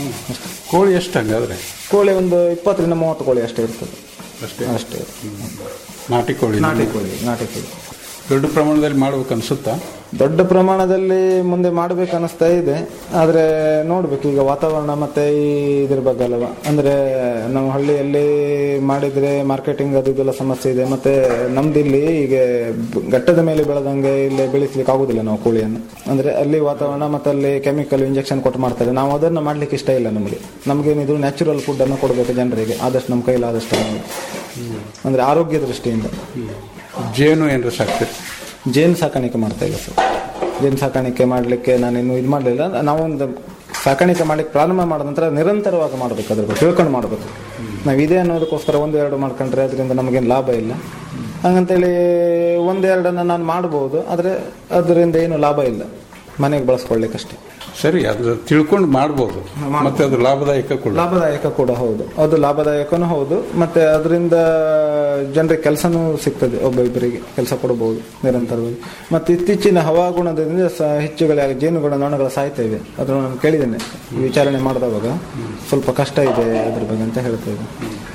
ಕೋಳಿ ಎಷ್ಟು ಹಂಗಾದ್ರೆ ಕೋಳಿ ಒಂದು ಇಪ್ಪತ್ತರಿಂದ ಮೂವತ್ತು ಕೋಳಿ ಅಷ್ಟೇ ಇರ್ತದೆ ಅಷ್ಟೇ ಅಷ್ಟೇ ನಾಟಿ ಕೋಳಿ ನಾಟಿ ಕೋಳಿ ನಾಟಿ ಕೋಳಿ ದೊಡ್ಡ ಪ್ರಮಾಣದಲ್ಲಿ ಮಾಡ್ಬೇಕು ಅನ್ಸುತ್ತಾ ದೊಡ್ಡ ಪ್ರಮಾಣದಲ್ಲಿ ಮುಂದೆ ಮಾಡ್ಬೇಕು ಅನಿಸ್ತಾ ಇದೆ ಆದ್ರೆ ನೋಡ್ಬೇಕು ಈಗ ವಾತಾವರಣ ಮತ್ತೆ ಈ ಇದ್ರ ಬಗ್ಗೆ ಅಲ್ವ ಅಂದ್ರೆ ನಾವು ಹಳ್ಳಿಯಲ್ಲಿ ಮಾಡಿದ್ರೆ ಮಾರ್ಕೆಟಿಂಗ್ ಅದು ಇದೆಲ್ಲ ಸಮಸ್ಯೆ ಇದೆ ಮತ್ತೆ ನಮ್ದಿಲ್ಲಿ ಈಗ ಬ- ಘಟ್ಟದ ಮೇಲೆ ಬೆಳೆದಂಗೆ ಇಲ್ಲಿ ಬೆಳೆಸ್ಲಿಕ್ಕೆ ಆಗುದಿಲ್ಲ ನಾವು ಕೋಳಿಯನ್ನು ಅಂದ್ರೆ ಅಲ್ಲಿ ವಾತಾವರಣ ಮತ್ತೆ ಅಲ್ಲಿ ಕೆಮಿಕಲ್ ಇಂಜೆಕ್ಷನ್ ಕೊಟ್ಟು ಮಾಡ್ತಾರೆ ನಾವು ಅದನ್ನ ಮಾಡ್ಲಿಕ್ಕೆ ಇಷ್ಟ ಇಲ್ಲ ನಮಗೆ ನಮ್ಗೇನಿದ್ರು ನ್ಯಾಚುರಲ್ ಫುಡ್ ಅನ್ನು ಕೊಡಬೇಕು ಜನರಿಗೆ ಆದಷ್ಟು ನಮ್ಮ ಕೈಲಾದಷ್ಟು ಅಂದ್ರೆ ಆರೋಗ್ಯ ದೃಷ್ಟಿಯಿಂದ ಜೇನು ಏನಾರ ಸಾಕ್ತೀರಿ ಜೇನು ಸಾಕಾಣಿಕೆ ಮಾಡ್ತಾ ಇಲ್ಲ ಸರ್ ಜೇನು ಸಾಕಾಣಿಕೆ ಮಾಡಲಿಕ್ಕೆ ನಾನಿನ್ನು ಇದು ಮಾಡಲಿಲ್ಲ ನಾವೊಂದು ಸಾಕಾಣಿಕೆ ಮಾಡಲಿಕ್ಕೆ ಪ್ರಾರಂಭ ಮಾಡಿದ ನಂತರ ನಿರಂತರವಾಗಿ ಮಾಡಬೇಕು ಅದ್ರ ಬಗ್ಗೆ ತಿಳ್ಕೊಂಡು ಮಾಡಬೇಕು ನಾವು ಇದೆ ಅನ್ನೋದಕ್ಕೋಸ್ಕರ ಒಂದು ಎರಡು ಮಾಡ್ಕೊಂಡ್ರೆ ಅದರಿಂದ ನಮಗೇನು ಲಾಭ ಇಲ್ಲ ಹಂಗಂತೇಳಿ ಒಂದೆರಡನ್ನ ನಾನು ಮಾಡ್ಬೋದು ಆದರೆ ಅದರಿಂದ ಏನು ಲಾಭ ಇಲ್ಲ ಮನೆಗೆ ಬಳಸ್ಕೊಳ್ಳಿಕ್ಕಷ್ಟೇ ಸರಿ ಅದು ತಿಳ್ಕೊಂಡು ಮಾಡ್ಬೋದು ಮತ್ತೆ ಅದು ಲಾಭದಾಯಕ ಕೂಡ ಲಾಭದಾಯಕ ಕೂಡ ಹೌದು ಅದು ಲಾಭದಾಯಕನೂ ಹೌದು ಮತ್ತೆ ಅದರಿಂದ ಜನರಿಗೆ ಕೆಲಸನೂ ಸಿಗ್ತದೆ ಒಬ್ಬೊಬ್ಬರಿಗೆ ಕೆಲಸ ಕೊಡಬಹುದು ನಿರಂತರವಾಗಿ ಮತ್ತೆ ಇತ್ತೀಚಿನ ಹವಾಗುಣದಿಂದ ಸ- ಹೆಚ್ಚುಗಳ ಜೇನುಗಳ ನೊಣಗಳು ಸಾಯ್ತಾ ಇವೆ ಅದನ್ನು ನಾನು ಕೇಳಿದ್ದೇನೆ ವಿಚಾರಣೆ ಮಾಡಿದವಾಗ ಸ್ವಲ್ಪ ಕಷ್ಟ ಇದೆ ಅದ್ರ ಬಗ್ಗೆ ಅಂತ ಹೇಳ್ತಾ ಇದ್ದೆ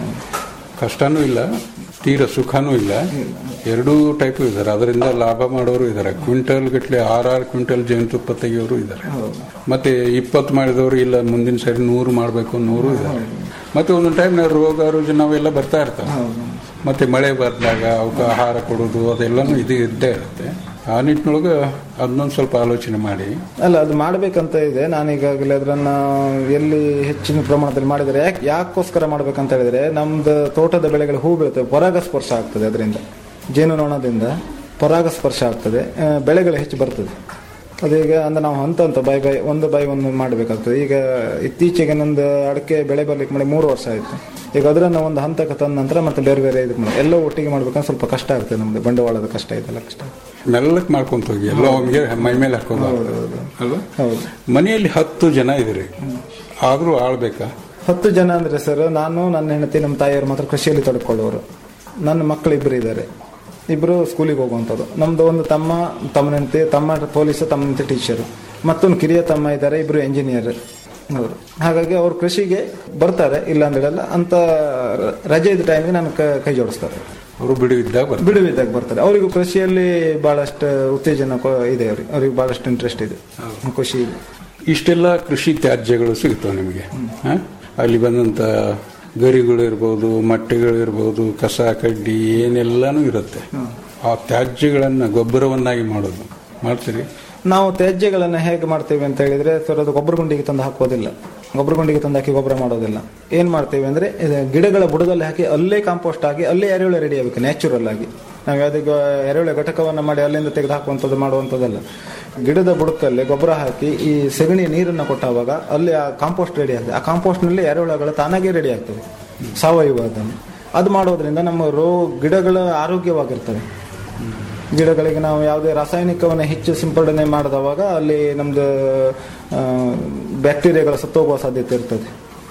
ಕಷ್ಟನೂ ಇಲ್ಲ ತೀರ ಸುಖನೂ ಇಲ್ಲ ಎರಡೂ ಟೈಪ್ ಇದ್ದಾರೆ ಅದರಿಂದ ಲಾಭ ಮಾಡೋರು ಇದ್ದಾರೆ ಕ್ವಿಂಟಲ್ ಗಟ್ಟಲೆ ಆರಾರು ಕ್ವಿಂಟಲ್ ಜೇನುತುಪ್ಪ ತೆಗೆಯೋರು ಇದ್ದಾರೆ ಮತ್ತೆ ಇಪ್ಪತ್ತು ಮಾಡಿದವರು ಇಲ್ಲ ಮುಂದಿನ ಸರಿ ನೂರು ಮಾಡಬೇಕು ನೂರು ಇದ್ದಾರೆ ಮತ್ತೆ ಒಂದೊಂದು ಟೈಮ್ ರೋಗ ರುಜು ನಾವೆಲ್ಲ ಬರ್ತಾ ಇರ್ತವೆ ಮತ್ತೆ ಮಳೆ ಬಂದಾಗ ಅವಕ್ಕೆ ಆಹಾರ ಕೊಡೋದು ಅದೆಲ್ಲನೂ ಇದು ಇದ್ದೇ ಇರುತ್ತೆ ಆ ನಿಟ್ಟಿನೊಳಗೆ ಅದನ್ನೊಂದು ಸ್ವಲ್ಪ ಆಲೋಚನೆ ಮಾಡಿ ಅಲ್ಲ ಅದು ಮಾಡ್ಬೇಕಂತ ಇದೆ ನಾನು ಈಗಾಗಲೇ ಅದನ್ನ ಎಲ್ಲಿ ಹೆಚ್ಚಿನ ಪ್ರಮಾಣದಲ್ಲಿ ಮಾಡಿದರೆ ಯಾಕೆ ಯಾಕೋಸ್ಕರ ಮಾಡ್ಬೇಕಂತ ಹೇಳಿದ್ರೆ ನಮ್ದು ತೋಟದ ಬೆಳೆಗಳು ಹೂ ಬೀಳುತ್ತವೆ ಪರಾಗಸ್ಪರ್ಶ ಆಗ್ತದೆ ಅದರಿಂದ ಜೇನುನೊಣದಿಂದ ಪರಾಗಸ್ಪರ್ಶ ಆಗ್ತದೆ ಆ, ಬೆಳೆಗಳು ಹೆಚ್ಚು ಬರ್ತದೆ ಅದೀಗ ಅಂದ್ರೆ ನಾವು ಹಂತ ಹಂತ ಬೈ ಬೈ ಒಂದು ಬೈ ಒಂದು ಮಾಡಬೇಕಾಗ್ತದೆ ಈಗ ಇತ್ತೀಚೆಗೆ ನಂದು ಅಡಿಕೆ ಬೆಳೆ ಬರ್ಲಿಕ್ಕೆ ಮಾಡಿ ಮೂರು ವರ್ಷ ಆಯ್ತು ಈಗ ಅದನ್ನ ಒಂದು ಹಂತಕ್ಕೆ ತಂದ ನಂತರ ಮತ್ತೆ ಬೇರೆ ಬೇರೆ ಇದಕ್ಕೆ ಮಾಡಿ ಎಲ್ಲ ಒಟ್ಟಿಗೆ ಮಾಡ್ಬೇಕಂದ್ರೆ ಸ್ವಲ್ಪ ಕಷ್ಟ ಆಗ್ತದೆ ನಮ್ದು ಬಂಡವಾಳದ ಕಷ್ಟ ಇದೆಲ್ಲ ಕಷ್ಟ ಮೆಲ್ಲಕ್ ಮಾಡ್ಕೊಂತ ಹೋಗಿ ಎಲ್ಲ ಒಮ್ಗೆ ಮೈ ಮೇಲೆ ಹಾಕೋದು ಅಲ್ವಾ ಹೌದು ಮನೆಯಲ್ಲಿ ಹತ್ತು ಜನ ಇದ್ರಿ ಆದ್ರೂ ಆಳ್ಬೇಕಾ ಹತ್ತು ಜನ ಅಂದ್ರೆ ಸರ್ ನಾನು ನನ್ನ ಹೆಂಡತಿ ನಮ್ಮ ತಾಯಿಯವರು ಮಾತ್ರ ಕೃಷಿಯಲ್ಲಿ ತೊಡ್ಕೊಳ್ಳೋರು ನನ್ನ ಮಕ್ಕಳು ಇಬ್ಬರು ಇದ್ದಾರೆ ಇಬ್ಬರು ಸ್ಕೂಲಿಗೆ ಹೋಗುವಂಥದ್ದು ನಮ್ದು ಒಂದು ತಮ್ಮ ತಮ್ಮನ ಹೆಂಡತಿ ತಮ್ಮ ಪೊಲೀಸ್ ತಮ್ಮನ ಹೆಂಡತಿ ಟೀಚರು ಮತ್ತೊಂದು ಕಿರಿಯ ತಮ್ಮ ಇದ್ದಾರೆ ಇಬ್ಬರು ಎಂಜಿನಿಯರ್ ಅವರು ಹಾಗಾಗಿ ಅವರು ಕೃಷಿಗೆ ಬರ್ತಾರೆ ಇಲ್ಲ ಅಂದೇಳಲ್ಲ ಅಂತ ರ- ರಜೆ ಇದ್ದ ಟೈಮಿಗೆ ನಾನು ಕ- ಕೈ ಜೋಡಿಸ್ತಾರೆ ಅವರು ಬಿಡುವಿದ್ದಾಗ ಬರ್ತಾರೆ ಬಿಡುವಿದ್ದಾಗ ಬರ್ತಾರೆ ಅವರಿಗೂ ಕೃಷಿಯಲ್ಲಿ ಬಹಳಷ್ಟು ಉತ್ತೇಜನ ಕೊ- ಇದೆ ಅವ್ರಿಗೆ ಅವ್ರಿಗೆ ಬಹಳಷ್ಟು ಇಂಟ್ರೆಸ್ಟ್ ಇದೆ ಖುಷಿ ಇದೆ ಇಷ್ಟೆಲ್ಲ ಕೃಷಿ ತ್ಯಾಜ್ಯಗಳು ಸಿಗ್ತಾವೆ ನಿಮಗೆ ಹ? ಅಲ್ಲಿ ಬಂದಂತ ಗರಿಗಳು ಇರ್ಬೋದು ಮಟ್ಟೆಗಳು ಇರ್ಬೋದು ಕಸ ಕಡ್ಡಿ ಏನೆಲ್ಲಾನು ಇರುತ್ತೆ ಆ ತ್ಯಾಜ್ಯಗಳನ್ನ ಗೊಬ್ಬರವನ್ನಾಗಿ ಮಾಡೋದು ಮಾಡ್ತೀರಿ ನಾವು ತ್ಯಾಜ್ಯಗಳನ್ನು ಹೇಗೆ ಮಾಡ್ತೇವೆ ಅಂತ ಹೇಳಿದ್ರೆ ಸರ್ ಅದು ಗೊಬ್ಬರ ಗುಂಡಿಗೆ ತಂದು ಹಾಕೋದಿಲ್ಲ ಗೊಬ್ಬರ ಗುಂಡಿಗೆ ತಂದು ಹಾಕಿ ಗೊಬ್ಬರ ಮಾಡೋದಿಲ್ಲ ಏನ್ ಮಾಡ್ತೇವೆ ಅಂದ್ರೆ ಇದು ಗಿಡಗಳ ಬುಡದಲ್ಲಿ ಹಾಕಿ ಅಲ್ಲೇ ಕಾಂಪೋಸ್ಟ್ ಆಗಿ ಅಲ್ಲೇ ಎರೆಹುಳ ರೆಡಿ ಆಗಬೇಕು ನ್ಯಾಚುರಲ್ ಆಗಿ ನಾವು ಯಾವುದೇ ಎರೆಹುಳ ಘಟಕವನ್ನ ಮಾಡಿ ಅಲ್ಲಿಂದ ತೆಗೆದು ಹಾಕುವಂಥದ್ದು ಮಾಡುವಂಥದ್ದಲ್ಲ ಗಿಡದ ಬುಡಕಲ್ಲಿ ಗೊಬ್ಬರ ಹಾಕಿ ಈ ಸೆಗಣಿ ನೀರನ್ನು ಕೊಟ್ಟಾಗ ಅಲ್ಲಿ ಆ ಕಾಂಪೋಸ್ಟ್ ರೆಡಿ ಆಗ್ತದೆ ಆ ಕಾಂಪೋಸ್ಟ್ನಲ್ಲಿ ಎರೆಹುಳಗಳು ತಾನಾಗೇ ರೆಡಿ ಆಗ್ತವೆ ಸಾವಯವ ಅದನ್ನು ಅದು ಮಾಡೋದ್ರಿಂದ ನಮ್ಮ ರೋ ಗಿಡಗಳು ಆರೋಗ್ಯವಾಗಿರ್ತವೆ ಗಿಡಗಳಿಗೆ ನಾವು ಯಾವುದೇ ರಾಸಾಯನಿಕವನ್ನು ಹೆಚ್ಚು ಸಿಂಪಡಣೆ ಮಾಡಿದವಾಗ ಅಲ್ಲಿ ನಮ್ದು ಆ, ಬ್ಯಾಕ್ಟೀರಿಯಾಗಳ ಸತ್ತೋಗುವ ಸಾಧ್ಯತೆ ಇರ್ತದೆ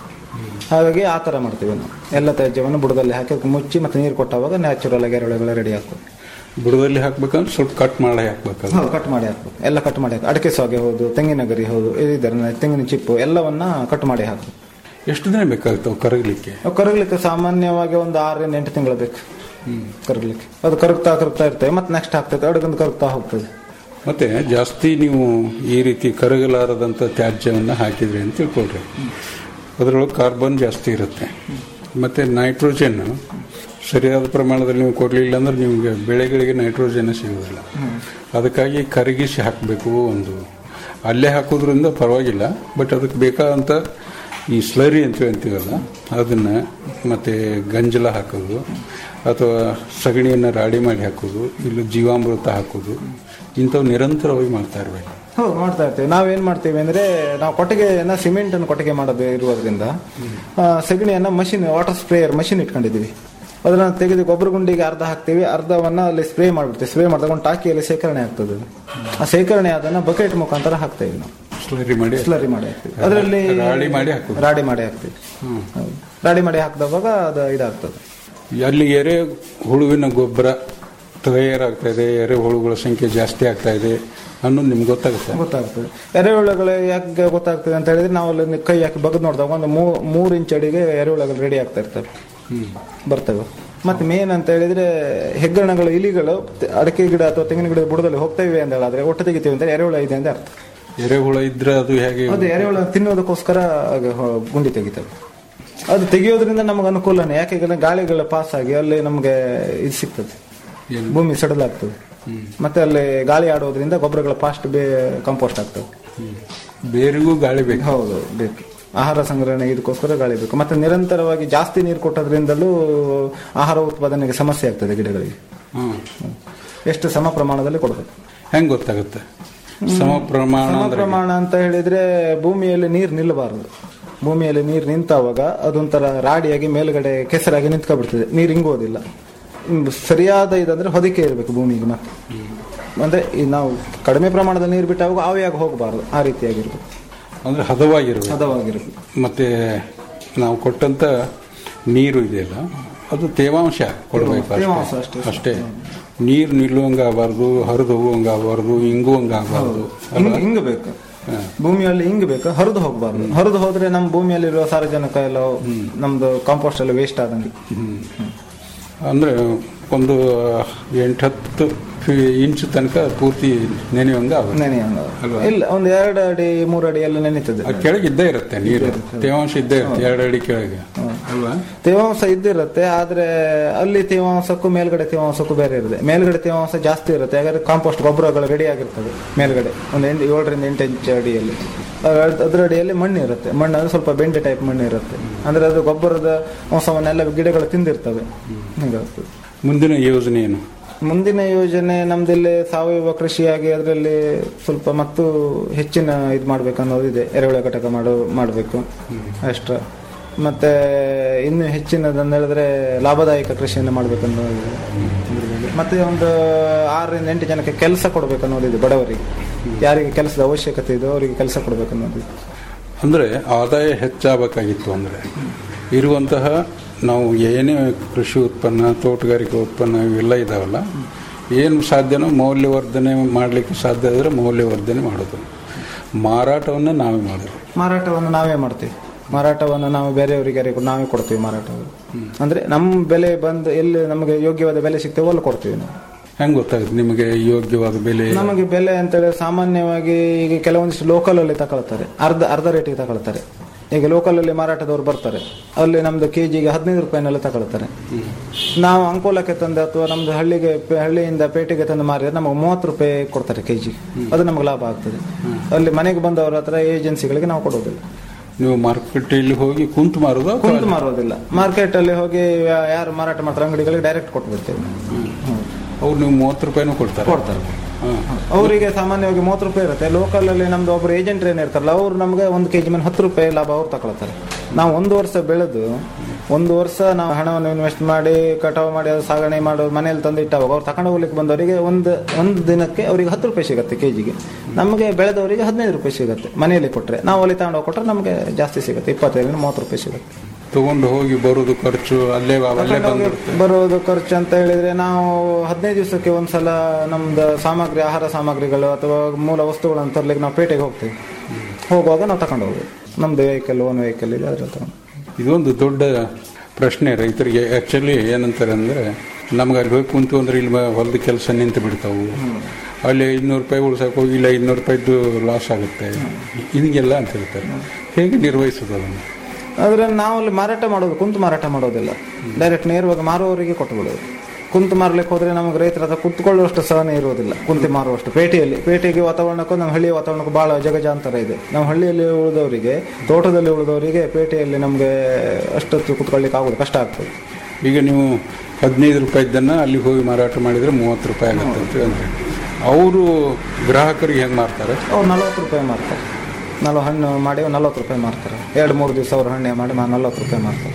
ಹಾಗಾಗಿ ಆ ಥರ ಮಾಡ್ತೀವಿ ನಾವು ಎಲ್ಲ ತ್ಯಾಜ್ಯವನ್ನು ಬುಡದಲ್ಲಿ ಹಾಕಿ ಅದಕ್ಕೆ ಮುಚ್ಚಿ ಮತ್ತೆ ನೀರು ಕೊಟ್ಟಾಗ ನ್ಯಾಚುರಲ್ ಆಗಿ ಎರೆಹುಳಗಳು ರೆಡಿ ಆಗ್ತದೆ ಬುಡದಲ್ಲಿ ಹಾಕ್ಬೇಕಂದ್ರೆ ಸ್ವಲ್ಪ ಕಟ್ ಮಾಡಿ ಹಾಕ್ಬೇಕಲ್ಲ ಹೌದು ಕಟ್ ಮಾಡಿ ಹಾಕ್ಬೇಕು ಎಲ್ಲ ಕಟ್ ಮಾಡಿ ಹಾಕಿ ಅಡಿಕೆ ಸಾಗೆ ಹೌದು ತೆಂಗಿನ ಗರಿ ಹೌದು ಇದರ ತೆಂಗಿನ ಚಿಪ್ಪು ಎಲ್ಲವನ್ನ ಕಟ್ ಮಾಡಿ ಹಾಕಬೇಕು ಎಷ್ಟು ದಿನ ಬೇಕಾಗ್ತಾವೆ ಕರಗಲಿಕ್ಕೆ ಅವು ಕರಗಲಿಕ್ಕೆ ಸಾಮಾನ್ಯವಾಗಿ ಒಂದು ಆರರಿಂದ ಎಂಟು ತಿಂಗಳು ಬೇಕು ಕರಗಲಿಕ್ಕೆ ಅದು ಕರಗ್ತಾ ಕರಗ್ತಾ ಇರ್ತವೆ ಮತ್ತೆ ನೆಕ್ಸ್ಟ್ ಆಗ್ತದೆ ಅಡುಗಂದು ಕರಗ್ತಾ ಹೋಗ್ತದೆ ಮತ್ತೆ ಜಾಸ್ತಿ ನೀವು ಈ ರೀತಿ ಕರಗಲಾರದಂತ ತ್ಯಾಜ್ಯವನ್ನ ಹಾಕಿದ್ರಿ ಅಂತ ತಿಳ್ಕೊಳ್ರಿ ಅದರೊಳಗೆ ಕಾರ್ಬನ್ ಜಾಸ್ತಿ ಇರುತ್ತೆ ಮತ್ತೆ ನೈಟ್ರೋಜನ್ ಸರಿಯಾದ ಪ್ರಮಾಣದಲ್ಲಿ ನೀವು ಕೊಡಲಿಲ್ಲ ಅಂದ್ರೆ ನಿಮಗೆ ಬೆಳೆಗಳಿಗೆ ನೈಟ್ರೋಜನ್ ಸಿಗೋದಿಲ್ಲ ಅದಕ್ಕಾಗಿ ಕರಗಿಸಿ ಹಾಕಬೇಕು ಒಂದು ಅಲ್ಲೇ ಹಾಕೋದ್ರಿಂದ ಪರವಾಗಿಲ್ಲ ಬಟ್ ಅದಕ್ಕೆ ಬೇಕಾದಂಥ ಈ ಸ್ಲರಿ ಅಂತ ಅಂತೀವಲ್ಲ ಅದನ್ನ ಮತ್ತೆ ಗಂಜಲ ಹಾಕೋದು ಅಥವಾ ಸಗಣಿಯನ್ನು ರಾಡಿ ಮಾಡಿ ಹಾಕೋದು ಇಲ್ಲ ಜೀವಾಮೃತ ಹಾಕೋದು ಇಂಥವು ನಿರಂತರವಾಗಿ ಮಾಡ್ತಾ ಇರಬೇಕು ಹೌದು ಮಾಡ್ತಾ ಇರ್ತೀವಿ ನಾವೇನ್ ಮಾಡ್ತೀವಿ ಅಂದ್ರೆ ನಾವು ಕೊಟ್ಟಿಗೆಯನ್ನ ಸಿಮೆಂಟ್ ಅನ್ನು ಕೊಟ್ಟಿಗೆ ಮಾಡೋದು ಇರುವುದರಿಂದ ಆ, ಸಗಣಿಯನ್ನ ಮಷಿನ್ ವಾಟರ್ ಸ್ಪ್ರೇಯರ್ ಮಷಿನ್ ಇಟ್ಕೊಂಡಿದೀವಿ ಅದನ್ನ ತೆಗೆದು ಗೊಬ್ಬರ ಗುಂಡಿಗೆ ಅರ್ಧ ಹಾಕ್ತೀವಿ ಅರ್ಧವನ್ನ ಅಲ್ಲಿ ಸ್ಪ್ರೇ ಮಾಡ್ಬಿಡ್ತೀವಿ ಸ್ಪ್ರೇ ಮಾಡಿದಾಗ ಒಂದು ಟಾಕಿಯಲ್ಲಿ ಶೇಖರಣೆ ಆಗ್ತದೆ ಅದು. ಆ ಶೇಖರಣೆ ಅದನ್ನ ಬಕೆಟ್ ಮುಖಾಂತರ ಹಾಕ್ತೇವೆ ನಾವು ಸ್ಲರಿ ಮಾಡಿ ಸ್ಲರಿ ಮಾಡಿ ಹಾಕ್ತೀವಿ ಅದರಲ್ಲಿ ರಾಡಿ ಮಾಡಿ ಹಾಕೋದು ರಾಡಿ ಮಾಡಿ ಹಾಕ್ತೀವಿ ಹೌದು. ರಾಡಿ ಮಾಡಿ ಹಾಕಿದವಾಗ ಅದು ಇದಾಗ್ತದೆ ಅಲ್ಲಿ ಎರೆ ಹುಳುವಿನ ಗೊಬ್ಬರ ತಯಾರಾಗ್ತಾ ಇದೆ ಎರೆ ಹುಳುಗಳ ಸಂಖ್ಯೆ ಜಾಸ್ತಿ ಆಗ್ತಾ ಇದೆ ಅನ್ನೋದು ನಿಮ್ಗೆ ಗೊತ್ತಾಗುತ್ತೆ ಗೊತ್ತಾಗ್ತದೆ ಎರೆಹುಳಗಳು ಯಾಕೆ ಗೊತ್ತಾಗ್ತದೆ ಅಂತ ಹೇಳಿದ್ರೆ ನಾವು ಅಲ್ಲಿ ಕೈ ಹಾಕಿ ಬಗ್ದು ನೋಡಿದಾಗ ಒಂದು ಮೂ- ಮೂರು ಇಂಚ್ ಅಡಿಗೆ ಎರೆಹುಳಗಳು ರೆಡಿ ಆಗ್ತಾ ಇರ್ತವೆ ಬರ್ತವೆ ಮತ್ತೆ ಮೇನ್ ಅಂತ ಹೇಳಿದ್ರೆ ಹೆಗ್ಗಣಗಳು ಇಲಿಗಳು ತ- ಅಡಿಕೆ ಗಿಡ ಅಥವಾ ತೆಂಗಿನ ಗಿಡದ ಬುಡದಲ್ಲಿ ಹೋಗ್ತೇವೆ ಅಂತ ಹೇಳಿದ್ರೆ ಒಟ್ಟು ತೆಗಿತೀವಿ ಅಂತ ಎರೆಹುಳ ಇದೆ ಅಂತ ಅರ್ಥ ಎರೆಹುಳ ಇದ್ರೆ ಅದು ಹೇಗೆ ಅದು ಎರೆಹುಳ ತಿನ್ನೋದಕ್ಕೋಸ್ಕರ ಆಗ ಹೊ- ಗುಂಡಿ ತೆಗಿತವೆ ಅದು ತೆಗೆಯೋದ್ರಿಂದ ನಮಗೆ ಅನುಕೂಲನೇ ಯಾಕೆ ಗಾಳಿಗಳ ಪಾಸ್ ಆಗಿ ಅಲ್ಲಿ ನಮಗೆ ಇದು ಸಿಗ್ತದೆ ಭೂಮಿ ಸಡಲಾಗ್ತದೆ ಮತ್ತೆ ಅಲ್ಲಿ ಗಾಳಿ ಆಡೋದ್ರಿಂದ ಗೊಬ್ಬರಗಳ ಫಾಸ್ಟ್ ಬೇ ಕಂಪೋಸ್ಟ್ ಆಗ್ತವೆ ಬೇರಿಗೂ ಗಾಳಿ ಬೇಕು ಹೌದು ಬೇಕು ಆಹಾರ ಸಂಗ್ರಹಣೆ ಇದಕ್ಕೋಸ್ಕರ ಗಾಳಿ ಬೇಕು ಮತ್ತೆ ನಿರಂತರವಾಗಿ ಜಾಸ್ತಿ ನೀರು ಕೊಟ್ಟೋದ್ರಿಂದಲೂ ಆಹಾರ ಉತ್ಪಾದನೆಗೆ ಸಮಸ್ಯೆ ಆಗ್ತದೆ ಗಿಡಗಳಿಗೆ ಹ್ಮ್. ಎಷ್ಟು ಸಮ ಪ್ರಮಾಣದಲ್ಲಿ ಕೊಡಬೇಕು ಹೆಂಗ್ ಗೊತ್ತಾಗುತ್ತೆ ಸಮ ಪ್ರಮಾಣ ಸಮ ಅಂದ್ರೆ ಪ್ರಮಾಣ ಅಂತ ಹೇಳಿದ್ರೆ ಭೂಮಿಯಲ್ಲಿ ನೀರು ನಿಲ್ಲಬಾರದು ಭೂಮಿಯಲ್ಲಿ ನೀರು ನಿಂತಾವಾಗ ಅದೊಂಥರ ರಾಡಿಯಾಗಿ ಮೇಲ್ಗಡೆ ಕೆಸರಾಗಿ ನಿಂತ್ಕೊಬಿಡ್ತದೆ ನೀರು ಇಂಗೋದಿಲ್ಲ ಹ್ಮ್, ಸರಿಯಾದ ಇದಂದ್ರೆ ಹೊದಿಕೆ ಇರಬೇಕು ಭೂಮಿಗೆ ಮತ್ತೆ ಅಂದ್ರೆ ಈ ನಾವು ಕಡಿಮೆ ಪ್ರಮಾಣದಲ್ಲಿ ನೀರು ಬಿಟ್ಟಾಗ ಆವಿಯಾಗಿ ಹೋಗಬಾರದು ಆ ರೀತಿಯಾಗಿರ್ಬೇಕು ಅಂದ್ರೆ ಹದವಾಗಿರ್ಬೇಕು ಹದವಾಗಿರ್ಬೇಕು ಮತ್ತೆ ನಾವು ಕೊಟ್ಟಂತ ನೀರು ಇದೆಯಲ್ಲ ಅದು ತೇವಾಂಶ ಕೊಡಬೇಕು ತೇವಾಂಶ ಅಷ್ಟೇ. ಅಷ್ಟೇ. ಅಷ್ಟೇ ನೀರು ನಿಲ್ಲುವಂಗ ಆಗಬಾರ್ದು ಹರಿದು ಹೋಗುವಂಗ ಆಗಬಾರ್ದು ಇಂಗುವಂಗ ಆಗಬಾರ್ದು ಹಿಂಗ್ ಹಿಂಗ್ ಬೇಕು ಭೂಮಿಯಲ್ಲಿ ಹಿಂಗ್ ಬೇಕು ಹರಿದು ಹೋಗಬಾರ್ದು ಹರಿದು ಹೋದ್ರೆ ನಮ್ಮ ಭೂಮಿಯಲ್ಲಿರುವ ಸಾರಜನಕ ಎಲ್ಲ ನಮ್ದು ಕಾಂಪೋಸ್ಟ್ ಎಲ್ಲ ವೇಸ್ಟ್ ಆದಂಗೆ ಅಂದ್ರೆ ಒಂದು ಎಂಟತ್ತು ಇಂಚ್ ತನಕ ಪೂರ್ತಿ ನೆನೆಯುವಂಗ ಆಗುತ್ತೆ ನೆನೆಯಂಗ ಅಲ್ವಾ? ಇಲ್ಲ ಒಂದ್ ಎರಡು ಅಡಿ ಮೂರು ಅಡಿ ಎಲ್ಲ ನೆನೀತದೆ ಆ ಕೆಳಗೆ ಇದ್ದೇ ಇರುತ್ತೆ ನೀರು ತೇವಾಂಶ ಇದ್ದೇ ಇರುತ್ತೆ ಎರಡು ಅಡಿ ಕೆಳಗೆ ಅಲ್ವಾ ತೇವಾಂಶ ಇದ್ದಿರುತ್ತೆ ಆದ್ರೆ ಅಲ್ಲಿ ತೇವಾಂಶಕ್ಕೂ ಮೇಲ್ಗಡೆ ತೇವಾಂಶಕ್ಕೂ ಬೇರೆ ಇರುತ್ತೆ ಮೇಲ್ಗಡೆ ತೇವಾಂಶ ಜಾಸ್ತಿ ಇರುತ್ತೆ ಯಾಕಂದ್ರೆ ಕಾಂಪೋಸ್ಟ್ ಗೊಬ್ಬರಗಳು ರೆಡಿ ಆಗಿರ್ತದೆ ಮೇಲ್ಗಡೆ ಒಂದು ಎಂಟು ಏಳರಿಂದ ಎಂಟು ಇಂಚು ಅಡಿಯಲ್ಲಿ ಅದ್- ಅದ್ರ ಅಡಿಯಲ್ಲಿ ಮಣ್ಣು ಇರುತ್ತೆ ಮಣ್ಣು ಅಂದ್ರೆ ಸ್ವಲ್ಪ ಬೆಂಡೆ ಟೈಪ್ ಮಣ್ಣು ಇರುತ್ತೆ ಅಂದ್ರೆ ಅದು ಗೊಬ್ಬರದ ಅಂಶವನ್ನೆಲ್ಲ ಗಿಡಗಳು ತಿಂದಿರ್ತವೆ ಹೀಗಾಗ್ತದೆ ಮುಂದಿನ ಯೋಜನೆ ಏನು ಮುಂದಿನ ಯೋಜನೆ ನಮ್ದಲ್ಲಿ ಸಾವಯವ ಕೃಷಿಯಾಗಿ ಅದರಲ್ಲಿ ಸ್ವಲ್ಪ ಮತ್ತು ಹೆಚ್ಚಿನ ಇದು ಮಾಡ್ಬೇಕನ್ನೋದಿದೆ ಎರೆಹುಳ ಘಟಕ ಮಾಡೋ ಮಾಡಬೇಕು ಅಷ್ಟ ಮತ್ತೆ ಇನ್ನು ಹೆಚ್ಚಿನದಂತ ಹೇಳಿದ್ರೆ ಲಾಭದಾಯಕ ಕೃಷಿಯನ್ನು ಮಾಡ್ಬೇಕನ್ನೋ ಇದೆ. ಇದ್ರ ಬಗ್ಗೆ. ಮತ್ತೆ ಒಂದು ಆರರಿಂದ ಎಂಟು ಜನಕ್ಕೆ ಕೆಲಸ ಕೊಡಬೇಕು ಅನ್ನೋದಿದೆ ಬಡವರಿಗೆ ಯಾರಿಗೆ ಕೆಲಸದ ಅವಶ್ಯಕತೆ ಇದೆ ಅವರಿಗೆ ಕೆಲಸ ಕೊಡಬೇಕು ಅನ್ನೋದಿದೆ ಅಂದರೆ ಆದಾಯ ಹೆಚ್ಚಾಗಬೇಕಾಗಿತ್ತು ಅಂದರೆ ಇರುವಂತಹ ನಾವು ಏನೇ ಕೃಷಿ ಉತ್ಪನ್ನ ತೋಟಗಾರಿಕೆ ಉತ್ಪನ್ನ ಇವೆಲ್ಲ ಇದಾವಲ್ಲ ಏನು ಸಾಧ್ಯನೋ ಮೌಲ್ಯವರ್ಧನೆ ಮಾಡಲಿಕ್ಕೆ ಸಾಧ್ಯ ಆದರೆ ಮೌಲ್ಯವರ್ಧನೆ ಮಾಡೋದು ಮಾರಾಟವನ್ನು ನಾವೇ ಮಾಡೋದು ಮಾರಾಟವನ್ನು ನಾವೇ ಮಾಡ್ತೀವಿ ಮಾರಾಟವನ್ನು ನಾವು ಬೇರೆಯವರಿಗೆ ಯಾರಿಗೂ ನಾವೇ ಕೊಡ್ತೀವಿ ಮಾರಾಟವನ್ನು ಅಂದ್ರೆ ನಮ್ಮ ಬೆಲೆ ಬಂದು ಎಲ್ಲಿ ನಮಗೆ ಯೋಗ್ಯವಾದ ಬೆಲೆ ಸಿಗ್ತೇವೆ ಅಲ್ಲಿ ಕೊಡ್ತೀವಿ ನಾವು ಹೆಂಗೆ ಗೊತ್ತಾಗುತ್ತೆ ನಿಮಗೆ ಯೋಗ್ಯವಾದ ಬೆಲೆ ನಮಗೆ ಬೆಲೆ ಅಂತೇಳಿ ಸಾಮಾನ್ಯವಾಗಿ ಈಗ ಕೆಲವೊಂದಿಷ್ಟು ಲೋಕಲ್ ಅಲ್ಲಿ ತಗೊಳ್ತಾರೆ ಅರ್ಧ ಅರ್ಧ ರೇಟಿಗೆ ತಗೊಳ್ತಾರೆ ಈಗ ಲೋಕಲ್ ಅಲ್ಲಿ ಮಾರಾಟದವರು ಬರ್ತಾರೆ ಅಲ್ಲಿ ನಮ್ದು ಕೆಜಿಗೆ ಹದಿನೈದು ರೂಪಾಯಿನೆಲ್ಲ ತಗೊಳ್ತಾರೆ ನಾವು ಅಂಕೋಲಕ್ಕೆ ತಂದು ಅಥವಾ ನಮ್ದು ಹಳ್ಳಿಗೆ ಪೆ- ಹಳ್ಳಿಯಿಂದ ಪೇಟೆಗೆ ತಂದು ಮಾರಿದ್ರೆ ನಮಗೆ ಮೂವತ್ತು ರೂಪಾಯಿ ಕೊಡ್ತಾರೆ ಕೆಜಿ ಅದು ನಮಗೆ ಲಾಭ ಆಗ್ತದೆ ಅಲ್ಲಿ ಮನೆಗೆ ಬಂದವರ ಹತ್ರ ಏಜೆನ್ಸಿಗಳಿಗೆ ನಾವು ಕೊಡೋದಿಲ್ಲ ನೀವು ಮಾರ್ಕೆಟಲ್ಲಿ ಹೋಗಿ ಕುಂತು ಮಾರೋದು ಅಥವಾ ಕುಂತು ಮಾರೋದಿಲ್ಲ ಮಾರ್ಕೆಟ್ ಅಲ್ಲಿ ಹೋಗಿ ಯಾ- ಯಾರು ಮಾರಾಟ ಮಾಡ್ತಾರೆ ಅಂಗಡಿಗಳಿಗೆ ಡೈರೆಕ್ಟ್ ಕೊಟ್ಬಿಡ್ತೇವೆ ಅವ್ರು ನೀವು ಮೂವತ್ತು ರೂಪಾಯಿನೂ ಕೊಡ್ತಾರೆ ಕೊಡ್ತಾರೆ ಹಾಂ ಅವರಿಗೆ ಸಾಮಾನ್ಯವಾಗಿ ಮೂವತ್ತು ರೂಪಾಯಿ ಇರುತ್ತೆ ಲೋಕಲ್ ಅಲ್ಲಿ ನಮ್ದು ಒಬ್ರು ಏಜೆಂಟ್ ಏನ್ ಇರ್ತಾರಲ್ಲ ಅವ್ರು ನಮಗೆ ಒಂದು ಕೆಜಿ ಮೇಲೆ ಹತ್ತು ರೂಪಾಯಿ ಲಾಭ ಅವ್ರು ತಗೊಳ್ತಾರೆ ನಾವು ಒಂದು ವರ್ಷ ಬೆಳೆದು ಒಂದು ವರ್ಷ ನಾವು ಹಣವನ್ನು ಇನ್ವೆಸ್ಟ್ ಮಾಡಿ ಕಟಾವು ಮಾಡಿ ಅದು ಸಾಗಣೆ ಮಾಡೋದು ಮನೆಯಲ್ಲಿ ತಂದು ಇಟ್ಟಾಗ ಅವ್ರು ತಗೊಂಡು ಹೋಗ್ಲಿಕ್ಕೆ ಬಂದವರಿಗೆ ಒಂದು ಒಂದು ದಿನಕ್ಕೆ ಅವರಿಗೆ ಹತ್ತು ರೂಪಾಯಿ ಸಿಗುತ್ತೆ ಕೆಜಿಗೆ ನಮಗೆ ಬೆಳೆದವರಿಗೆ ಹದಿನೈದು ರೂಪಾಯಿ ಸಿಗುತ್ತೆ ಮನೆಯಲ್ಲಿ ಕೊಟ್ಟರೆ ನಾವು ಅಲ್ಲಿ ತಗೊಂಡು ಹೋಗಿ ಕೊಟ್ಟರೆ ನಮಗೆ ಜಾಸ್ತಿ ಸಿಗುತ್ತೆ ಇಪ್ಪತ್ತೈದರಿಂದ ಮೂವತ್ತು ರೂಪಾಯಿ ಸಿಗುತ್ತೆ ತಗೊಂಡು ಹೋಗಿ ಬರೋದು ಖರ್ಚು ಅಲ್ಲೇ ಅಲ್ಲೇ ಬಂದ್ಬಿಡುತ್ತೆ ಬರೋದು ಖರ್ಚು ಅಂತ ಹೇಳಿದ್ರೆ ನಾವು ಹದಿನೈದು ದಿವಸಕ್ಕೆ ಒಂದ್ಸಲ ನಮ್ದು ಸಾಮಗ್ರಿ ಆಹಾರ ಸಾಮಗ್ರಿಗಳು ಅಥವಾ ಮೂಲ ವಸ್ತುಗಳನ್ನು ತರ್ಲಿಕ್ಕೆ ನಾವು ಪೇಟೆಗೆ ಹೋಗ್ತೀವಿ ಹೋಗುವಾಗ ನಾವು ತಗೊಂಡು ಹೋಗ್ಬೇಕು ನಮ್ದು ವೆಹಿಕಲ್ ಓನ್ ವೆಹಿಕಲ್ ಇದೆ ಅದ್ರಲ್ಲಿ ತಗೊಂಡು ಇದೊಂದು ದೊಡ್ಡ ಪ್ರಶ್ನೆ ರೈತರಿಗೆ ಆ್ಯಕ್ಚುಲಿ ಏನಂತಾರೆ ಅಂದರೆ ನಮ್ಗೆ ಅಲ್ಲಿ ಹೋಗಿ ಕುಂತು ಅಂದ್ರೆ ಇಲ್ಲಿ ಮ- ಹೊಲದ ಕೆಲಸ ನಿಂತು ಬಿಡ್ತಾವು ಅಲ್ಲಿ ಇನ್ನೂರು ರೂಪಾಯಿ ಉಳ್ಸಕ್ಕೆ ಹೋಗಿ ಇಲ್ಲ ಇನ್ನೂರು ರೂಪಾಯಿದ್ದು ಲಾಸ್ ಆಗುತ್ತೆ ಹಿಂಗೆಲ್ಲ ಅಂತ ಹೇಳ್ತಾರೆ ಹೇಗೆ ನಿರ್ವಹಿಸೋದು ಅದನ್ನು ಆದ್ರೆ ನಾವು ಅಲ್ಲಿ ಮಾರಾಟ ಮಾಡೋದು ಕುಂತು ಮಾರಾಟ ಮಾಡೋದಿಲ್ಲ ಡೈರೆಕ್ಟ್ ನೇರವಾಗಿ ಮಾರುವವರಿಗೆ ಕೊಟ್ಟು ಬಿಡೋದು ಕುಂತು ಮಾರ್ಲಿಕ್ಕೆ ಹೋದ್ರೆ ನಮಗೆ ರೈತರ ಹತ್ರ ಕುತ್ಕೊಳ್ಳುವಷ್ಟು ಸಹನೆ ಇರುವುದಿಲ್ಲ ಕುಂತು ಮಾರುವಷ್ಟು ಪೇಟೆಯಲ್ಲಿ ಪೇಟೆಗೆ ವಾತಾವರಣಕ್ಕೂ ನಮ್ಮ ಹಳ್ಳಿಯ ವಾತಾವರಣಕ್ಕೂ ಬಹಳ ಜಗಜಾಂತರ ಇದೆ ನಮ್ಮ ಹಳ್ಳಿಯಲ್ಲಿ ಉಳಿದವರಿಗೆ ತೋಟದಲ್ಲಿ ಉಳಿದವರಿಗೆ ಪೇಟೆಯಲ್ಲಿ ನಮಗೆ ಅಷ್ಟೊತ್ತು ಕುತ್ಕೊಳ್ಳಿಕ್ಕೆ ಆಗೋದು ಕಷ್ಟ ಆಗ್ತದೆ ಈಗ ನೀವು ಹದಿನೈದು ರೂಪಾಯಿದ್ದನ್ನು ಅಲ್ಲಿ ಹೋಗಿ ಮಾರಾಟ ಮಾಡಿದರೆ ಮೂವತ್ತು ರೂಪಾಯಿ ಆಗುತ್ತೆ ಅಂತ ಅಂದರೆ ಅವರು ಗ್ರಾಹಕರಿಗೆ ಹೆಂಗೆ ಮಾರ್ತಾರೆ ಅವ್ರು ನಲ್ವತ್ತು ರೂಪಾಯಿ ಮಾರ್ತಾರೆ ನಲ್ವ ಹಣ್ಣು ಮಾಡಿ ನಲ್ವತ್ತು ರೂಪಾಯಿ ಮಾರ್ತಾರೆ ಎರಡು ಮೂರು ದಿವಸ ಅವ್ರು ಹಣ್ಣೆ ಮಾಡಿ ನಲ್ವತ್ತು ರೂಪಾಯಿ ಮಾರ್ತಾರೆ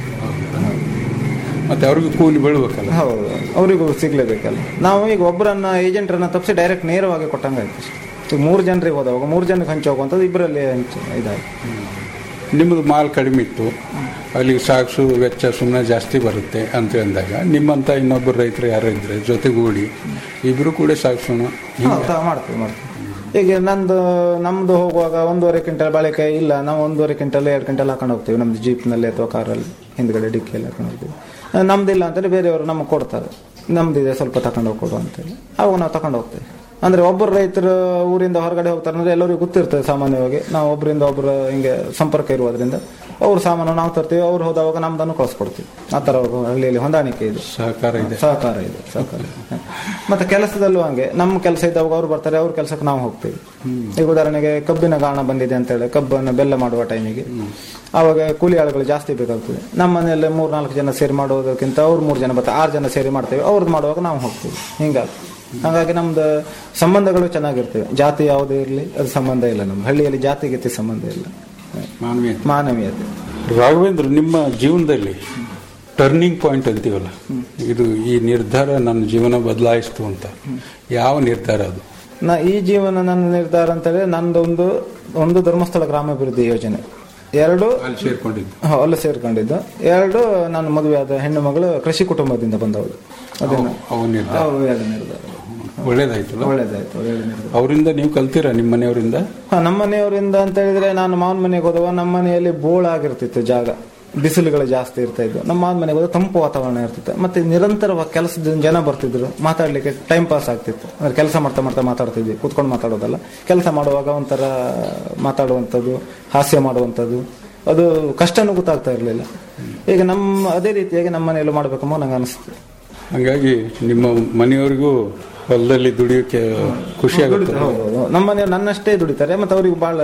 ಮತ್ತು ಅವ್ರಿಗೆ ಕೂಲಿ ಬೀಳ್ಬೇಕಲ್ಲ ಹೌದು ಅವರಿಗೂ ಸಿಗ್ಲೇಬೇಕಲ್ಲ ನಾವು ಈಗ ಒಬ್ಬರನ್ನ ಏಜೆಂಟ್ರನ್ನ ತಪ್ಪಿಸಿ ಡೈರೆಕ್ಟ್ ನೇರವಾಗಿ ಕೊಟ್ಟಂಗಾಯ್ತು ಈಗ ಮೂರು ಜನರಿಗೆ ಹೋದವಾಗ ಮೂರು ಜನಕ್ಕೆ ಹಂಚಿ ಹೋಗುವಂಥದ್ದು ಇಬ್ಬರಲ್ಲಿ ಹಂಚಿ ಇದಾಯ್ತು ನಿಮ್ಮದು ಮಾಲ್ ಕಡಿಮೆ ಇತ್ತು ಅಲ್ಲಿಗೆ ಸಾಗಿಸು ವೆಚ್ಚ ಸುಮ್ಮನೆ ಜಾಸ್ತಿ ಬರುತ್ತೆ ಅಂತ ಅಂದಾಗ ನಿಮ್ಮಂಥ ಇನ್ನೊಬ್ಬರು ರೈತರು ಯಾರು ಇದ್ರೆ ಜೊತೆಗೂಡಿ ಇಬ್ಬರು ಕೂಡ ಸಾಗಿಸೋಣ ಹೌದು, ಮಾಡ್ತೀವಿ ಮಾಡ್ತೀವಿ ಈಗ ನಂದು ನಮ್ದು ಹೋಗುವಾಗ ಒಂದೂವರೆ ಕ್ವಿಂಟಲ್ ಬಾಳೆಕಾಯಿ ಇಲ್ಲ ನಾವು ಒಂದೂವರೆ ಕ್ವಿಂಟಲ್ ಎರಡು ಕ್ವಿಂಟಲ್ ಹಾಕೊಂಡು ಹೋಗ್ತೀವಿ ನಮ್ದು ಜೀಪ್ನಲ್ಲಿ ಅಥವಾ ಕಾರಲ್ಲಿ ಹಿಂದ್ಗಡೆ ಡಿಕ್ಕಿಯಲ್ಲಿ ಹಾಕೊಂಡು ಹೋಗ್ತೀವಿ ಆ, ನಮ್ದಿಲ್ಲ ಅಂತೇಳಿ ಬೇರೆಯವರು ನಮಗೆ ಕೊಡ್ತಾರೆ ನಮ್ದಿದೆ ಸ್ವಲ್ಪ ತಗೊಂಡು ಹೋಗಿ ಕೊಡು ಅಂತೇಳಿ ಅವಾಗ ನಾವು ತಗೊಂಡು ಹೋಗ್ತೀವಿ ಅಂದ್ರೆ ಒಬ್ಬರು ರೈತರು ಊರಿಂದ ಹೊರಗಡೆ ಹೋಗ್ತಾರೆ ಅಂದ್ರೆ ಎಲ್ಲರಿಗೂ ಗೊತ್ತಿರ್ತದೆ ಸಾಮಾನ್ಯವಾಗಿ ನಾವು ಒಬ್ಬರಿಂದ ಒಬ್ಬರು ಹಿಂಗೆ ಸಂಪರ್ಕ ಇರುವುದರಿಂದ ಅವ್ರ ಸಾಮಾನು ನಾವು ತರ್ತೀವಿ ಅವ್ರು ಹೋದವಾಗ ನಮ್ದನ್ನು ಕಳಿಸ್ಕೊಡ್ತೀವಿ ಆ ಥರ ಹಳ್ಳಿಯಲ್ಲಿ ಹೊಂದಾಣಿಕೆ ಇದೆ ಸಹಕಾರ ಇದೆ ಸಹಕಾರ ಇದೆ ಸಹಕಾರ ಮತ್ತೆ ಕೆಲಸದಲ್ಲೂ ಹಂಗೆ ನಮ್ಮ ಕೆಲಸ ಇದ್ದಾಗ ಅವ್ರು ಬರ್ತಾರೆ ಅವ್ರ ಕೆಲಸಕ್ಕೆ ನಾವು ಹೋಗ್ತೀವಿ ಈಗ ಉದಾಹರಣೆಗೆ ಕಬ್ಬಿನ ಗಾಣ ಬಂದಿದೆ ಅಂತ ಹೇಳಿ ಕಬ್ಬನ್ನು ಬೆಲ್ಲ ಮಾಡುವ ಟೈಮಿಗೆ ಆವಾಗ ಕೂಲಿ ಆಳುಗಳು ಜಾಸ್ತಿ ಬೇಕಾಗ್ತದೆ ನಮ್ಮ ಮನೆಯಲ್ಲಿ ಮೂರ್ ನಾಲ್ಕು ಜನ ಸೇರಿ ಮಾಡೋದಕ್ಕಿಂತ ಅವ್ರು ಮೂರು ಜನ ಬರ್ತಾರೆ ಆರು ಜನ ಸೇರಿ ಮಾಡ್ತೇವೆ ಅವ್ರದ್ದು ಮಾಡುವಾಗ ನಾವು ಹೋಗ್ತೀವಿ ಹಿಂಗಾಗಿ ಹಾಗಾಗಿ ನಮ್ದು ಸಂಬಂಧಗಳು ಚೆನ್ನಾಗಿರ್ತವೆ ಜಾತಿ ಯಾವುದೇ ಇರಲಿ ಅದು ಸಂಬಂಧ ಇಲ್ಲ ನಮ್ಮ ಹಳ್ಳಿಯಲ್ಲಿ ಜಾತಿ ಗೀತಿ ಸಂಬಂಧ ಇಲ್ಲ ಮಾನವೀಯ ಮಾನವೀಯತೆ ರಾಘವೇಂದ್ರ ನಿಮ್ಮ ಜೀವನದಲ್ಲಿ ಟರ್ನಿಂಗ್ ಪಾಯಿಂಟ್ ಅಂತೀವಲ್ಲ ಇದು ಈ ನಿರ್ಧಾರ ನನ್ನ ಜೀವನ ಬದಲಾಯಿಸ್ತು ಅಂತ ಯಾವ ನಿರ್ಧಾರ ಅದು ನಾ ಈ ಜೀವನ ನನ್ನ ನಿರ್ಧಾರ ಅಂತ ಹೇಳಿದ್ರೆ ನಂದೊಂದು ಒಂದು ಧರ್ಮಸ್ಥಳ ಗ್ರಾಮಾಭಿವೃದ್ಧಿ ಯೋಜನೆ ಎರಡು ಅಲ್ಲಿ ಸೇರ್ಕೊಂಡಿದ್ದು ಹ, ಅಲ್ಲಿ ಸೇರ್ಕೊಂಡಿದ್ದು ಎರಡು ನಾನು ಮದುವೆಯಾದ ಹೆಣ್ಣು ಮಗಳು ಕೃಷಿ ಕುಟುಂಬದಿಂದ ಬಂದವಳು ಅದನ್ನು ಅವ ನಿರ್ಧಾರ ಅವು ಎರಡು ನಿರ್ಧಾರ ಒಳ್ಳೇದಾಯ್ತಲ್ಲ ಒಳ್ಳೇದಾಯ್ತು ಎರಡು ನಿರ್ಧಾರ ಅವರಿಂದ ನೀವು ಕಲ್ತೀರಾ ನಿಮ್ಮ ಮನೆಯವರಿಂದ ಹ, ನಮ್ಮ ಮನೆಯವರಿಂದ ಅಂತ ಹೇಳಿದ್ರೆ ನಾನು ಮಾವನ ಮನೆಗೆ ಹೋದವ ನಮ್ಮ ಮನೆಯಲ್ಲಿ ಬೋಳಾಗಿರ್ತಿತ್ತು ಜಾಗ ಬಿಸಿಲುಗಳು ಜಾಸ್ತಿ ಇರ್ತಾ ಇದ್ವು ನಮ್ಮ ಮಾವನ ಮನೆಗೆ ಹೋದ ತಂಪು ವಾತಾವರಣ ಇರ್ತಿತ್ತು ಮತ್ತೆ ನಿರಂತರವಾಗಿ ಕೆಲಸದ ಜನ ಬರ್ತಿದ್ರು ಮಾತಾಡ್ಲಿಕ್ಕೆ ಟೈಮ್ ಪಾಸ್ ಆಗ್ತಿತ್ತು ಅಂದ್ರೆ ಕೆಲಸ ಮಾಡ್ತಾ ಮಾಡ್ತಾ ಮಾತಾಡ್ತಿದ್ವಿ ಕೂತ್ಕೊಂಡು ಮಾತಾಡೋದಲ್ಲ ಕೆಲಸ ಮಾಡುವಾಗ ಒಂಥರ ಮಾತಾಡುವಂಥದ್ದು ಹಾಸ್ಯ ಮಾಡುವಂಥದ್ದು ಅದು ಕಷ್ಟನೂ ಗೊತ್ತಾಗ್ತಾ ಇರಲಿಲ್ಲ ಈಗ ನಮ್ಮ ಅದೇ ರೀತಿಯಾಗಿ ನಮ್ಮ ಮನೆಯಲ್ಲೂ ಮಾಡ್ಬೇಕಂಬ ನಂಗೆ ಅನಿಸ್ತು ಹಂಗಾಗಿ ನಿಮ್ಮ ಮನೆಯವರಿಗೂ ಹೊಲದಲ್ಲಿ ದುಡಿಯೋಕೆ ಖುಷಿ ಆಗುತ್ತೆ ಹೌದು ಹೌದು. ನಮ್ಮ ಮನೆಯವ್ರು ನನ್ನಷ್ಟೇ ದುಡಿತಾರೆ ಮತ್ತೆ ಅವರಿಗೆ ಬಹಳ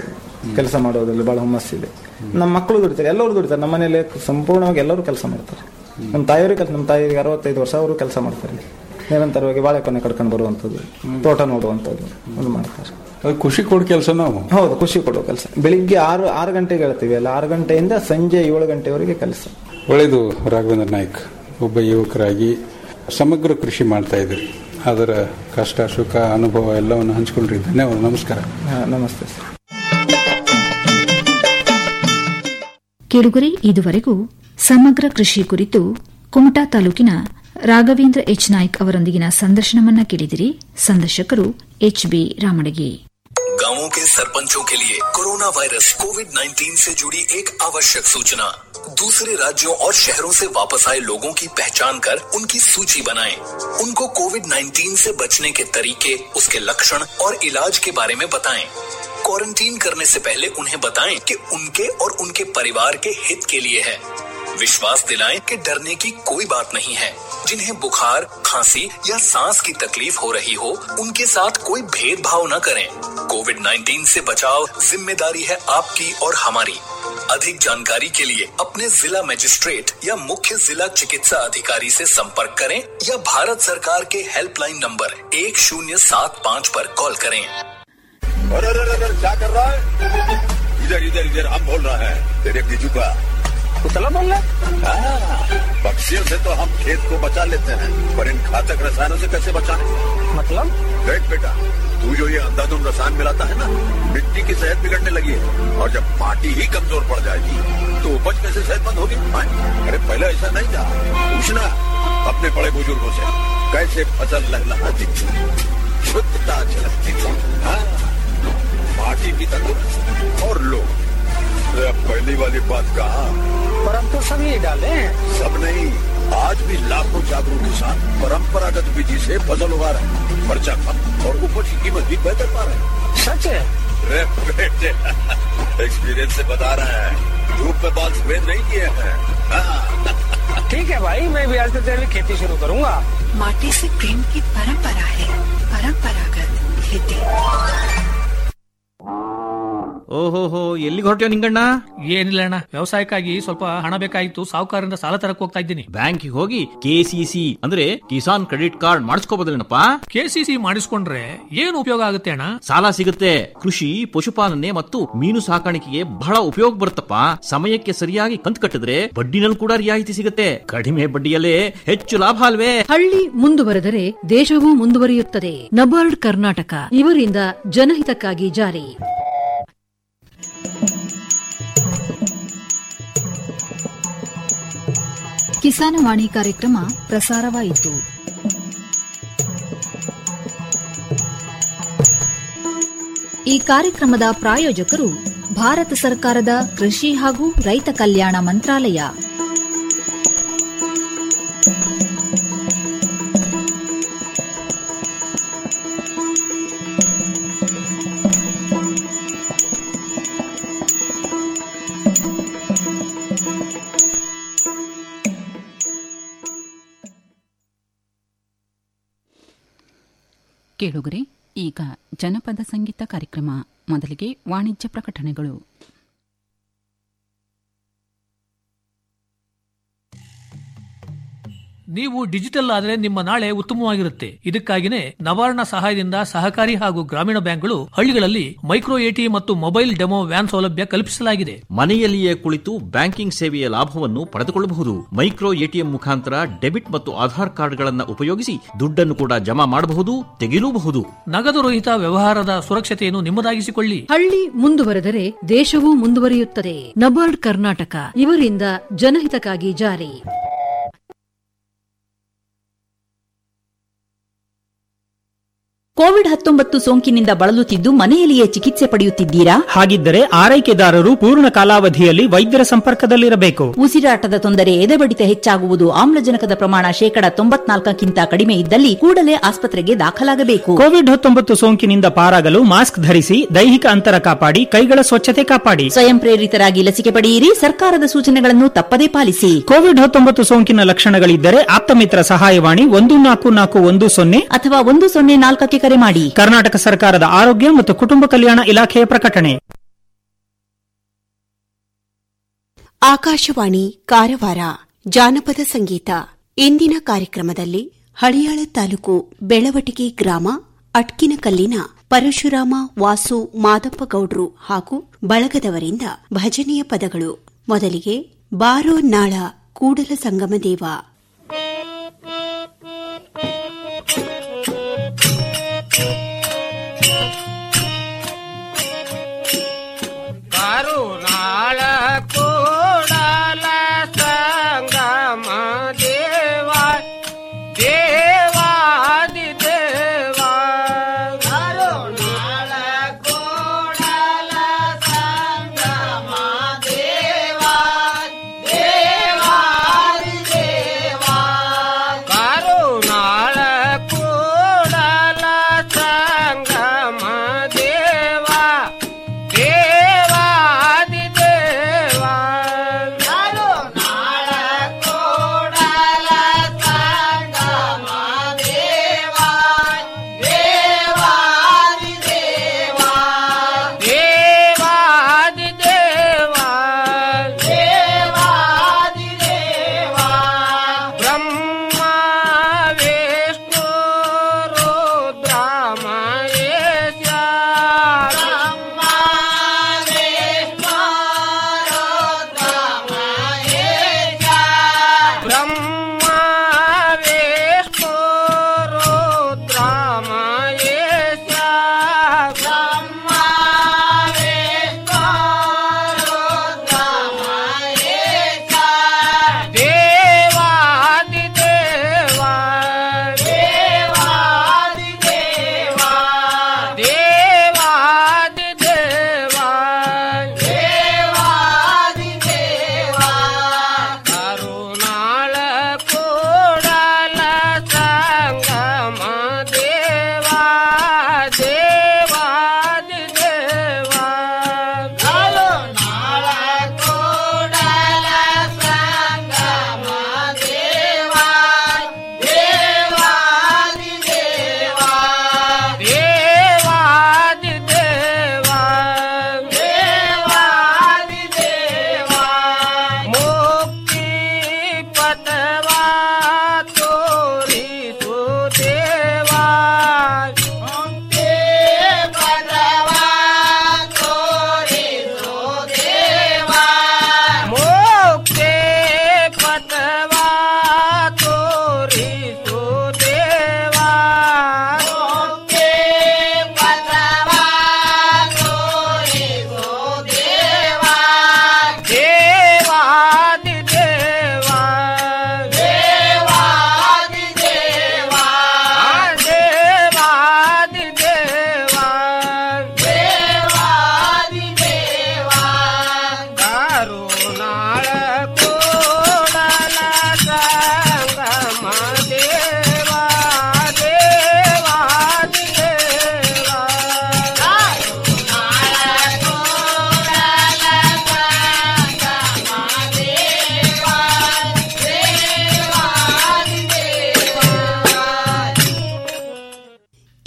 ಕೆಲಸ ಮಾಡೋದ್ರಲ್ಲಿ ಬಹಳ ಹುಮ್ಮಸ್ಸಿದೆ ನಮ್ಮ ಮಕ್ಕಳು ದುಡಿತಾರೆ ಎಲ್ಲರೂ ದುಡಿತಾರೆ ನಮ್ಮ ಮನೆಯಲ್ಲಿ ಸಂಪೂರ್ಣವಾಗಿ ಎಲ್ಲರೂ ಕೆಲಸ ಮಾಡ್ತಾರೆ ನಮ್ಮ ತಾಯಿಯವರು ಕೆಲಸ ನಮ್ಮ ತಾಯಿಗೆ ಅರವತ್ತೈದು ವರ್ಷ ಅವರು ಕೆಲಸ ಮಾಡ್ತಾರೆ ನಿರಂತರವಾಗಿ ಬಾಳೆಕೊನೆ ಕಡ್ಕೊಂಡು ಬರುವಂಥದ್ದು ತೋಟ ನೋಡುವಂಥದ್ದು ಅದು ಮಾಡ್ತಾರೆ ಅದು ಖುಷಿ ಕೊಡೋ ಕೆಲಸ ನಾವು ಹೌದು ಖುಷಿ ಕೊಡುವ ಕೆಲಸ ಬೆಳಿಗ್ಗೆ ಆರು ಆರು ಗಂಟೆಗೆ ಹೇಳ್ತೀವಿ ಅಲ್ಲ ಆರು ಗಂಟೆಯಿಂದ ಸಂಜೆ ಏಳು ಗಂಟೆವರೆಗೆ ಕೆಲಸ ಒಳ್ಳೆಯದು ರಾಘವೇಂದ್ರ ನಾಯ್ಕ್ ಒಬ್ಬ ಯುವಕರಾಗಿ ಸಮಗ್ರ ಕೃಷಿ ಮಾಡ್ತಾ ಇದ್ದೀರಿ ಅದರ ಕಷ್ಟ ಸುಖ ಅನುಭವ ಎಲ್ಲವನ್ನು ಹಂಚ್ಕೊಂಡ್ರಿ ಧನ್ಯವಾದ ನಮಸ್ಕಾರ ಹಾ, ನಮಸ್ತೆ ಸರ್ ಕೇಳುಗರೆ ಇದುವರೆಗೂ ಸಮಗ್ರ ಕೃಷಿ ಕುರಿತು ಕುಮಟಾ ತಾಲೂಕಿನ ರಾಘವೇಂದ್ರ ಎಚ್ ನಾಯ್ಕ್ ಅವರೊಂದಿಗಿನ ಸಂದರ್ಶನವನ್ನ ಕೇಳಿದಿರಿ ಸಂದರ್ಶಕರು ಎಚ್ ಬಿ ರಾಮಡಗಿ गांवों के सरपंचों के लिए कोरोना वायरस कोविड 19 से जुड़ी एक आवश्यक सूचना दूसरे राज्यों और शहरों से वापस आए लोगों की पहचान कर उनकी सूची बनाएं। उनको कोविड 19 से बचने के तरीके उसके लक्षण और इलाज के बारे में बताएं। क्वारंटीन करने से पहले उन्हें बताएं कि उनके और उनके परिवार के हित के लिए है विश्वास दिलाएं कि डरने की कोई बात नहीं है जिन्हें बुखार खांसी या सांस की तकलीफ हो रही हो उनके साथ कोई भेदभाव न करें कोविड 19 से बचाव जिम्मेदारी है आपकी और हमारी अधिक जानकारी के लिए अपने जिला मजिस्ट्रेट या मुख्य जिला चिकित्सा अधिकारी से संपर्क करें या भारत सरकार के हेल्पलाइन नंबर एक शून्य सात पाँच पर कॉल करें अरे अरे अरे अरे, क्या कर रहा है इधर इधर इधर हम बोल रहा है तेरे बीजू का कुतला बोल रहा हाँ, पक्षियों से तो हम खेत को बचा लेते हैं पर इन घातक रसायनों से कैसे बचाएं? मतलब देख बेटा तू जो ये अंधाधुंध रसायन मिलाता है ना मिट्टी की सेहत बिगड़ने लगी है और जब माटी ही कमजोर पड़ जाएगी तो उपज कैसे सेहतमंद होगी हाँ, अरे पहले ऐसा नहीं था पूछना अपने बड़े बुजुर्गों से कैसे फसल लहलहाती थी शुद्धता झलकती थी हाँ, माटी भी तंदुरुस्त और लोग अरे अब पहली वाली बात कहा पर हम तो सब यही डाले हैं सब नहीं आज भी लाखों जागरूक किसान परंपरागत विधि से फसल उगा रहे हैं खर्चा कम और उपज की कीमत भी बेहतर पा रहे हैं सच है अरे बेटे एक्सपीरियंस से बता रहे हैं धूप में बाल सफेद नहीं किए हैं हाँ, ठीक है भाई मैं भी आज से तेरी खेती शुरू करूंगा माटी से प्रेम की परंपरा है परंपरागत खेती ಓಹೋಹೋ ಎಲ್ಲಿಗೆ ಹೊರಟ್ಯೋ ನಿಂಗಣ್ಣ ಏನಿಲ್ಲ ಅಣ್ಣ ವ್ಯವಸಾಯಕ್ಕಾಗಿ ಸ್ವಲ್ಪ ಹಣ ಬೇಕಾಗಿತ್ತು ಸಾಹುಕಾರರಿಂದ ಸಾಲ ತರಕ್ ಹೋಗ್ತಾ ಇದ್ದೀನಿ ಬ್ಯಾಂಕಿಗೆ ಹೋಗಿ ಕೆಸಿಸಿ ಅಂದ್ರೆ ಕಿಸಾನ್ ಕ್ರೆಡಿಟ್ ಕಾರ್ಡ್ ಮಾಡಿಸ್ಕೋಬೋದಲ್ಲೇನಪ್ಪ ಕೆಸಿಸಿ ಮಾಡಿಸ್ಕೊಂಡ್ರೆ ಏನು ಉಪಯೋಗ ಆಗುತ್ತೆ ಅಣ್ಣ ಸಾಲ ಸಿಗುತ್ತೆ ಕೃಷಿ ಪಶುಪಾಲನೆ ಮತ್ತು ಮೀನು ಸಾಕಾಣಿಕೆಗೆ ಬಹಳ ಉಪಯೋಗ ಬರುತ್ತಪ್ಪ ಸಮಯಕ್ಕೆ ಸರಿಯಾಗಿ ಕಂತು ಕಟ್ಟಿದ್ರೆ ಬಡ್ಡಿನಲ್ಲಿ ಕೂಡ ರಿಯಾಯಿತಿ ಸಿಗುತ್ತೆ ಕಡಿಮೆ ಬಡ್ಡಿಯಲ್ಲೇ ಹೆಚ್ಚು ಲಾಭ ಅಲ್ವೇ ಹಳ್ಳಿ ಮುಂದುವರೆದರೆ ದೇಶವೂ ಮುಂದುವರಿಯುತ್ತದೆ ನಬಾರ್ಡ್ ಕರ್ನಾಟಕ ಇವರಿಂದ ಜನಹಿತಕ್ಕಾಗಿ ಜಾರಿ ಕಿಸಾನವಾಣಿ ಕಾರ್ಯಕ್ರಮ ಪ್ರಸಾರವಾಯಿತು ಈ ಕಾರ್ಯಕ್ರಮದ ಪ್ರಾಯೋಜಕರು ಭಾರತ ಸರ್ಕಾರದ ಕೃಷಿ ಹಾಗೂ ರೈತ ಕಲ್ಯಾಣ ಮಂತ್ರಾಲಯ ಕೇಳುಗರೆ ಈಗ ಜನಪದ ಸಂಗೀತ ಕಾರ್ಯಕ್ರಮ ಮೊದಲಿಗೆ ವಾಣಿಜ್ಯ ಪ್ರಕಟಣೆಗಳು ನೀವು ಡಿಜಿಟಲ್ ಆದ್ರೆ ನಿಮ್ಮ ನಾಳೆ ಉತ್ತಮವಾಗಿರುತ್ತೆ ಇದಕ್ಕಾಗಿನೇ ನವಾರ್ಣ ಸಹಾಯದಿಂದ ಸಹಕಾರಿ ಹಾಗೂ ಗ್ರಾಮೀಣ ಬ್ಯಾಂಕ್ಗಳು ಹಳ್ಳಿಗಳಲ್ಲಿ ಮೈಕ್ರೋ ಎಟಿ ಮತ್ತು ಮೊಬೈಲ್ ಡೆಮೋ ವ್ಯಾನ್ ಸೌಲಭ್ಯ ಕಲ್ಪಿಸಲಾಗಿದೆ ಮನೆಯಲ್ಲಿಯೇ ಕುಳಿತು ಬ್ಯಾಂಕಿಂಗ್ ಸೇವೆಯ ಲಾಭವನ್ನು ಪಡೆದುಕೊಳ್ಳಬಹುದು ಮೈಕ್ರೋ ಎಟಿಎಂ ಮುಖಾಂತರ ಡೆಬಿಟ್ ಮತ್ತು ಆಧಾರ್ ಕಾರ್ಡ್ಗಳನ್ನು ಉಪಯೋಗಿಸಿ ದುಡ್ಡನ್ನು ಕೂಡ ಜಮಾ ಮಾಡಬಹುದು ತೆಗೆಯಲೂಬಹುದು ನಗದು ರಹಿತ ವ್ಯವಹಾರದ ಸುರಕ್ಷತೆಯನ್ನು ನಿಮ್ಮದಾಗಿಸಿಕೊಳ್ಳಿ ಹಳ್ಳಿ ಮುಂದುವರೆದರೆ ದೇಶವೂ ಮುಂದುವರಿಯುತ್ತದೆ ನಬಾರ್ಡ್ ಕರ್ನಾಟಕ ಇವರಿಂದ ಜನಹಿತಕ್ಕಾಗಿ ಜಾರಿ ಕೋವಿಡ್ ಹತ್ತೊಂಬತ್ತು ಸೋಂಕಿನಿಂದ ಬಳಲುತ್ತಿದ್ದು ಮನೆಯಲ್ಲಿಯೇ ಚಿಕಿತ್ಸೆ ಪಡೆಯುತ್ತಿದ್ದೀರಾ ಹಾಗಿದ್ದರೆ ಆರೈಕೆದಾರರು ಪೂರ್ಣ ಕಾಲಾವಧಿಯಲ್ಲಿ ವೈದ್ಯರ ಸಂಪರ್ಕದಲ್ಲಿರಬೇಕು ಉಸಿರಾಟದ ತೊಂದರೆ ಎದೆಬಡಿತ ಹೆಚ್ಚಾಗುವುದು ಆಮ್ಲಜನಕದ ಪ್ರಮಾಣ ಶೇಕಡ ತೊಂಬತ್ನಾಲ್ಕಕ್ಕಿಂತ ಕಡಿಮೆ ಇದ್ದಲ್ಲಿ ಕೂಡಲೇ ಆಸ್ಪತ್ರೆಗೆ ದಾಖಲಾಗಬೇಕು ಕೋವಿಡ್ ಹತ್ತೊಂಬತ್ತು ಸೋಂಕಿನಿಂದ ಪಾರಾಗಲು ಮಾಸ್ಕ್ ಧರಿಸಿ ದೈಹಿಕ ಅಂತರ ಕಾಪಾಡಿ ಕೈಗಳ ಸ್ವಚ್ಛತೆ ಕಾಪಾಡಿ ಸ್ವಯಂ ಪ್ರೇರಿತರಾಗಿ ಲಸಿಕೆ ಪಡೆಯಿರಿ ಸರ್ಕಾರದ ಸೂಚನೆಗಳನ್ನು ತಪ್ಪದೇ ಪಾಲಿಸಿ ಕೋವಿಡ್ ಹತ್ತೊಂಬತ್ತು ಸೋಂಕಿನ ಲಕ್ಷಣಗಳಿದ್ದರೆ ಆಪ್ತಮಿತ್ರ ಸಹಾಯವಾಣಿ ಒಂದು ನಾಲ್ಕು ನಾಲ್ಕು ಒಂದು ಸೊನ್ನೆ ಅಥವಾ ಒಂದು ಸೊನ್ನೆ ನಾಲ್ಕಕ್ಕೆ ಕರೆ ಮಾಡಿ ಕರ್ನಾಟಕ ಸರ್ಕಾರದ ಆರೋಗ್ಯ ಮತ್ತು ಕುಟುಂಬ ಕಲ್ಯಾಣ ಇಲಾಖೆಯ ಪ್ರಕಟಣೆ ಆಕಾಶವಾಣಿ ಕಾರವಾರ ಜಾನಪದ ಸಂಗೀತ ಇಂದಿನ ಕಾರ್ಯಕ್ರಮದಲ್ಲಿ ಹಳಿಯಾಳ ತಾಲೂಕು ಬೆಳವಟಿಗೆ ಗ್ರಾಮ ಅಟ್ಕಿನಕಲ್ಲಿನ ಪರಶುರಾಮ ವಾಸು ಮಾದಪ್ಪ ಗೌಡ್ರು ಹಾಗೂ ಬಳಗದವರಿಂದ ಭಜನೆಯ ಪದಗಳು ಮೊದಲಿಗೆ ಬಾರೋ ನಾಳ ಕೂಡಲ ಸಂಗಮದೇವ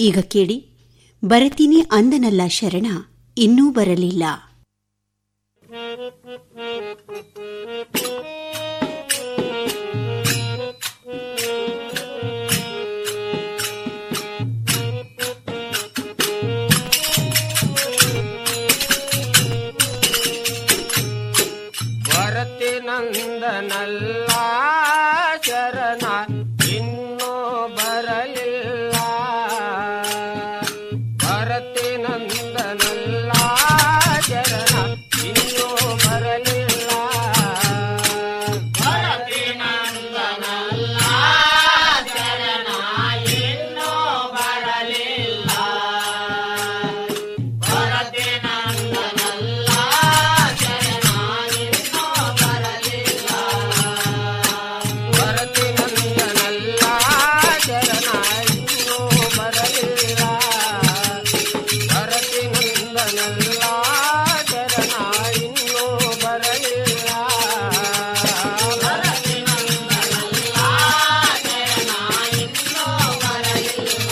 ಈಗ ಕೇಳಿ ಬರತೀನಿ ಅಂದನಲ್ಲ ಶರಣ ಇನ್ನೂ ಬರಲಿಲ್ಲ ಭರತಿ ನಂದನಲ್ಲ ಶರಣ ಇನ್ನೂ ಬರಲಿಲ್ಲ ಭರತಿ ನಂದನಲ್ಲ ಶರಣ ಇನ್ನೂ ಬರಲಿಲ್ಲ ಭರತಿ ನಂದನಲ್ಲ ಶರಣ ಇನ್ನೂ ಬರಲಿಲ್ಲ ಭರತಿ ನಂದನಲ್ಲ ಶರಣ ಇನ್ನೂ ಬರಲಿಲ್ಲ ಭರತಿ ನಂದನಲ್ಲ ಶರಣ ಇನ್ನೂ ಬರಲಿಲ್ಲ ಭರತಿ ನಂದನಲ್ಲ ಶರಣ ಇನ್ನೂ ಬರಲಿಲ್ಲ ಭರತಿ ನಂದನಲ್ಲ ಶರಣ ಇನ್ನೂ ಬರಲಿಲ್ಲ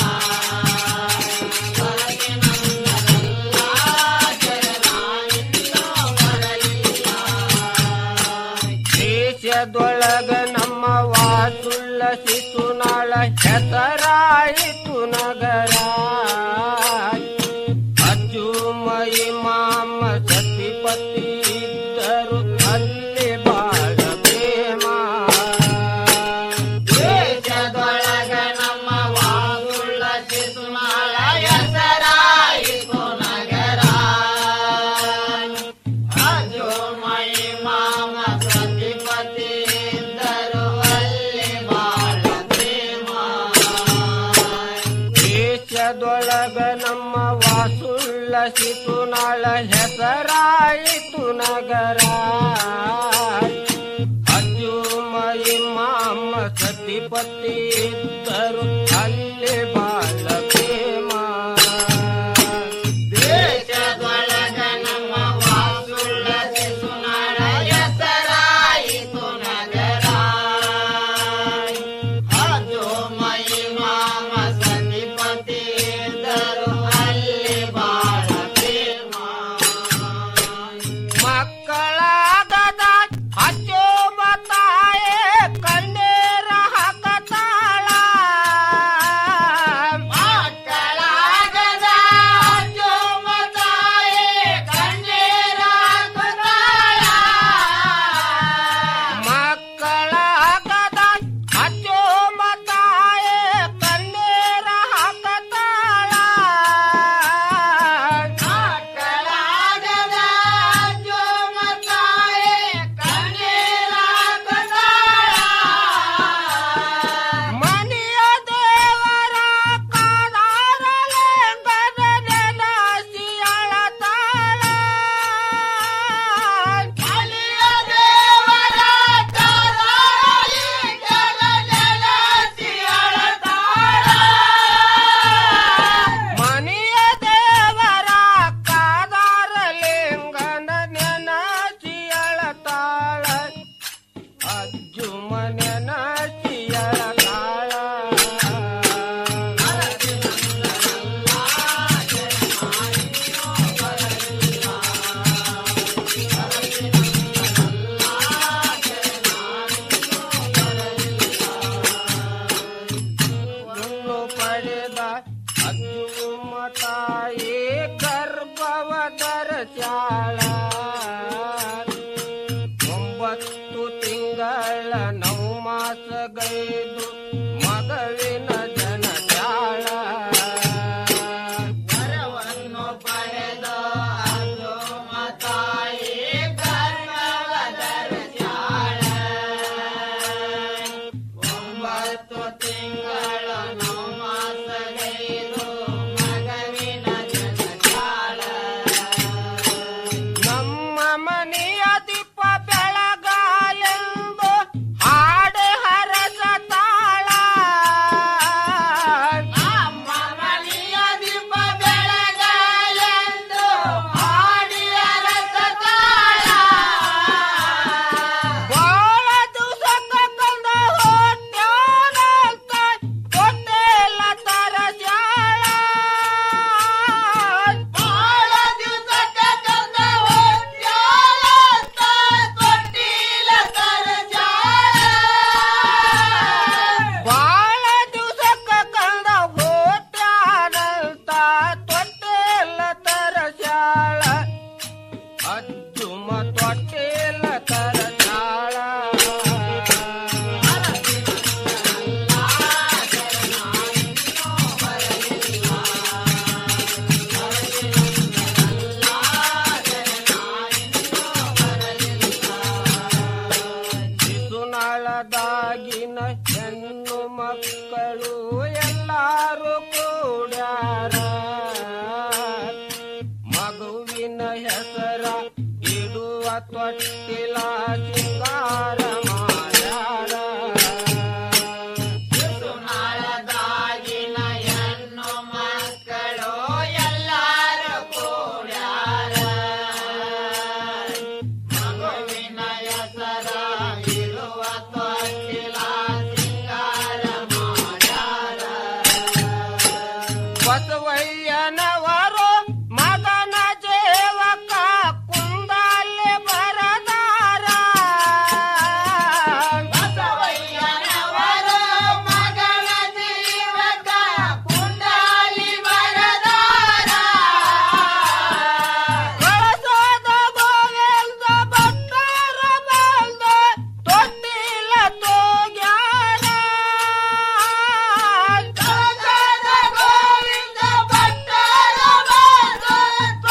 ಭರತಿ ನಂದನಲ್ಲ ಶರಣ ಇನ್ನೂ ಬರಲಿಲ್ಲ ದೇಶದೊಳಗ ನಮ್ಮ ವಾಸುಳ್ಳ ಶಿಶುನಾಳ ಹೆಸರಾಯಿತು ನಗರ ಅಜ್ಜು ಮೈ ಮಾಮ ಸತಿಪತಿ ಇದ್ದರು ಅಲ್ಲಿ ಬಾಳ ಪ್ರೇಮ ದೇಶದೊಳಗ ನಮ್ಮ ವಾಸುಳ್ಳ ಶಿಶುನಾಳ ಹೆಸರಾಯಿತು ನಗರ ಅಜ್ಜು ಮೈ ಮಾಮ ಸತಿಪತಿ ಇದ್ದರು ಅಲ್ಲಿ ಬಾಳ ಪ್ರೇಮ ದೇಶದೊಳಗ ನಮ್ಮ ವಾಸುಳ್ಳ ಶಿಶುನಾಳ ಹೆಸರಾಯಿತು ನಗರ ಅಜ್ಜು ಮೈ ಮಾಮ ಸತಿಪತಿ ಇದ್ದರು ಅಲ್ಲಿ ಬಾಳ ಪ್ರೇಮ ದೇಶದೊಳಗ ನಮ್ಮ ವಾಸುಳ್ಳ ಶಿಶುನಾಳ ಹೆಸರಾಯಿತು ನಗರ ಅಜ್ಜು ಮೈ ಮಾಮ ಸತಿಪತಿ ಇದ್ದರು ಅಲ್ಲಿ ಬಾಳ ಪ್ರೇಮ ಮಕ್ಕಳಾಗದ ಅಜ್ಜೋ ಮತಾಯೇ ಕಣ್ಣೀರ ಹಾಕತಾಳ ಮಕ್ಕಳಾಗದ ಅಜ್ಜೋ ಮತಾಯೇ ಕಣ್ಣೀರ ಹಾಕತಾಳ ಮಕ್ಕಳಾಗದ ಅಜ್ಜೋ ಮತಾಯೇ ಕಣ್ಣೀರ ಹಾಕತಾಳ ಮಕ್ಕಳಾಗದ ಅಜ್ಜೋ ಮತಾಯೇ ಕಣ್ಣೀರ ಹಾಕತಾಳ ಮನೆಯ ದೇವರ ಕಾದಾರಲೆ ಗದನೆನ ಸಿಯಳತಾಳ ಮನೆಯ ದೇವರ ಕಾದಾರಲೆ ಗದನೆನ ಸಿಯಳತಾಳ ಮನೆಯ ದೇವರ ಕಾದಾರ ಲಿಂಗನ ನೆನಚಿಯಳತಾಳ ಅಜ್ಜು ಮನೆನ ಚಿಯಳತಾಳ ಹುಲ್ಲು ಪಡೆದ ಅಜ್ಜು ಮತಾಯಿ ಗರ್ಭವದರ ಚಾಳ ಒಂಬತ್ತು ತಿಂಗಳ ನೌ ಮಾಸಗೈದು ಮಗಳಿನ ಜನ ಚಾಳ ವರವನ್ನು ಪಡೆದ ಅಜ್ಜು ಮತಾಯಿ ಗರ್ಭವದರ ಚಾಳ ಒಂಬತ್ತು ತಿಂಗಳ ನೌ ಮಾಸಗೈದು ಮಗವಿನ ಜನಕಾಲ ನಮ್ಮ ಮನೆಯ ದೀಪ ಬೆಳಗಾಲೆಂದು ಹಾಡು ಹರಸತಾಳ ಬಸವಯ್ಯನ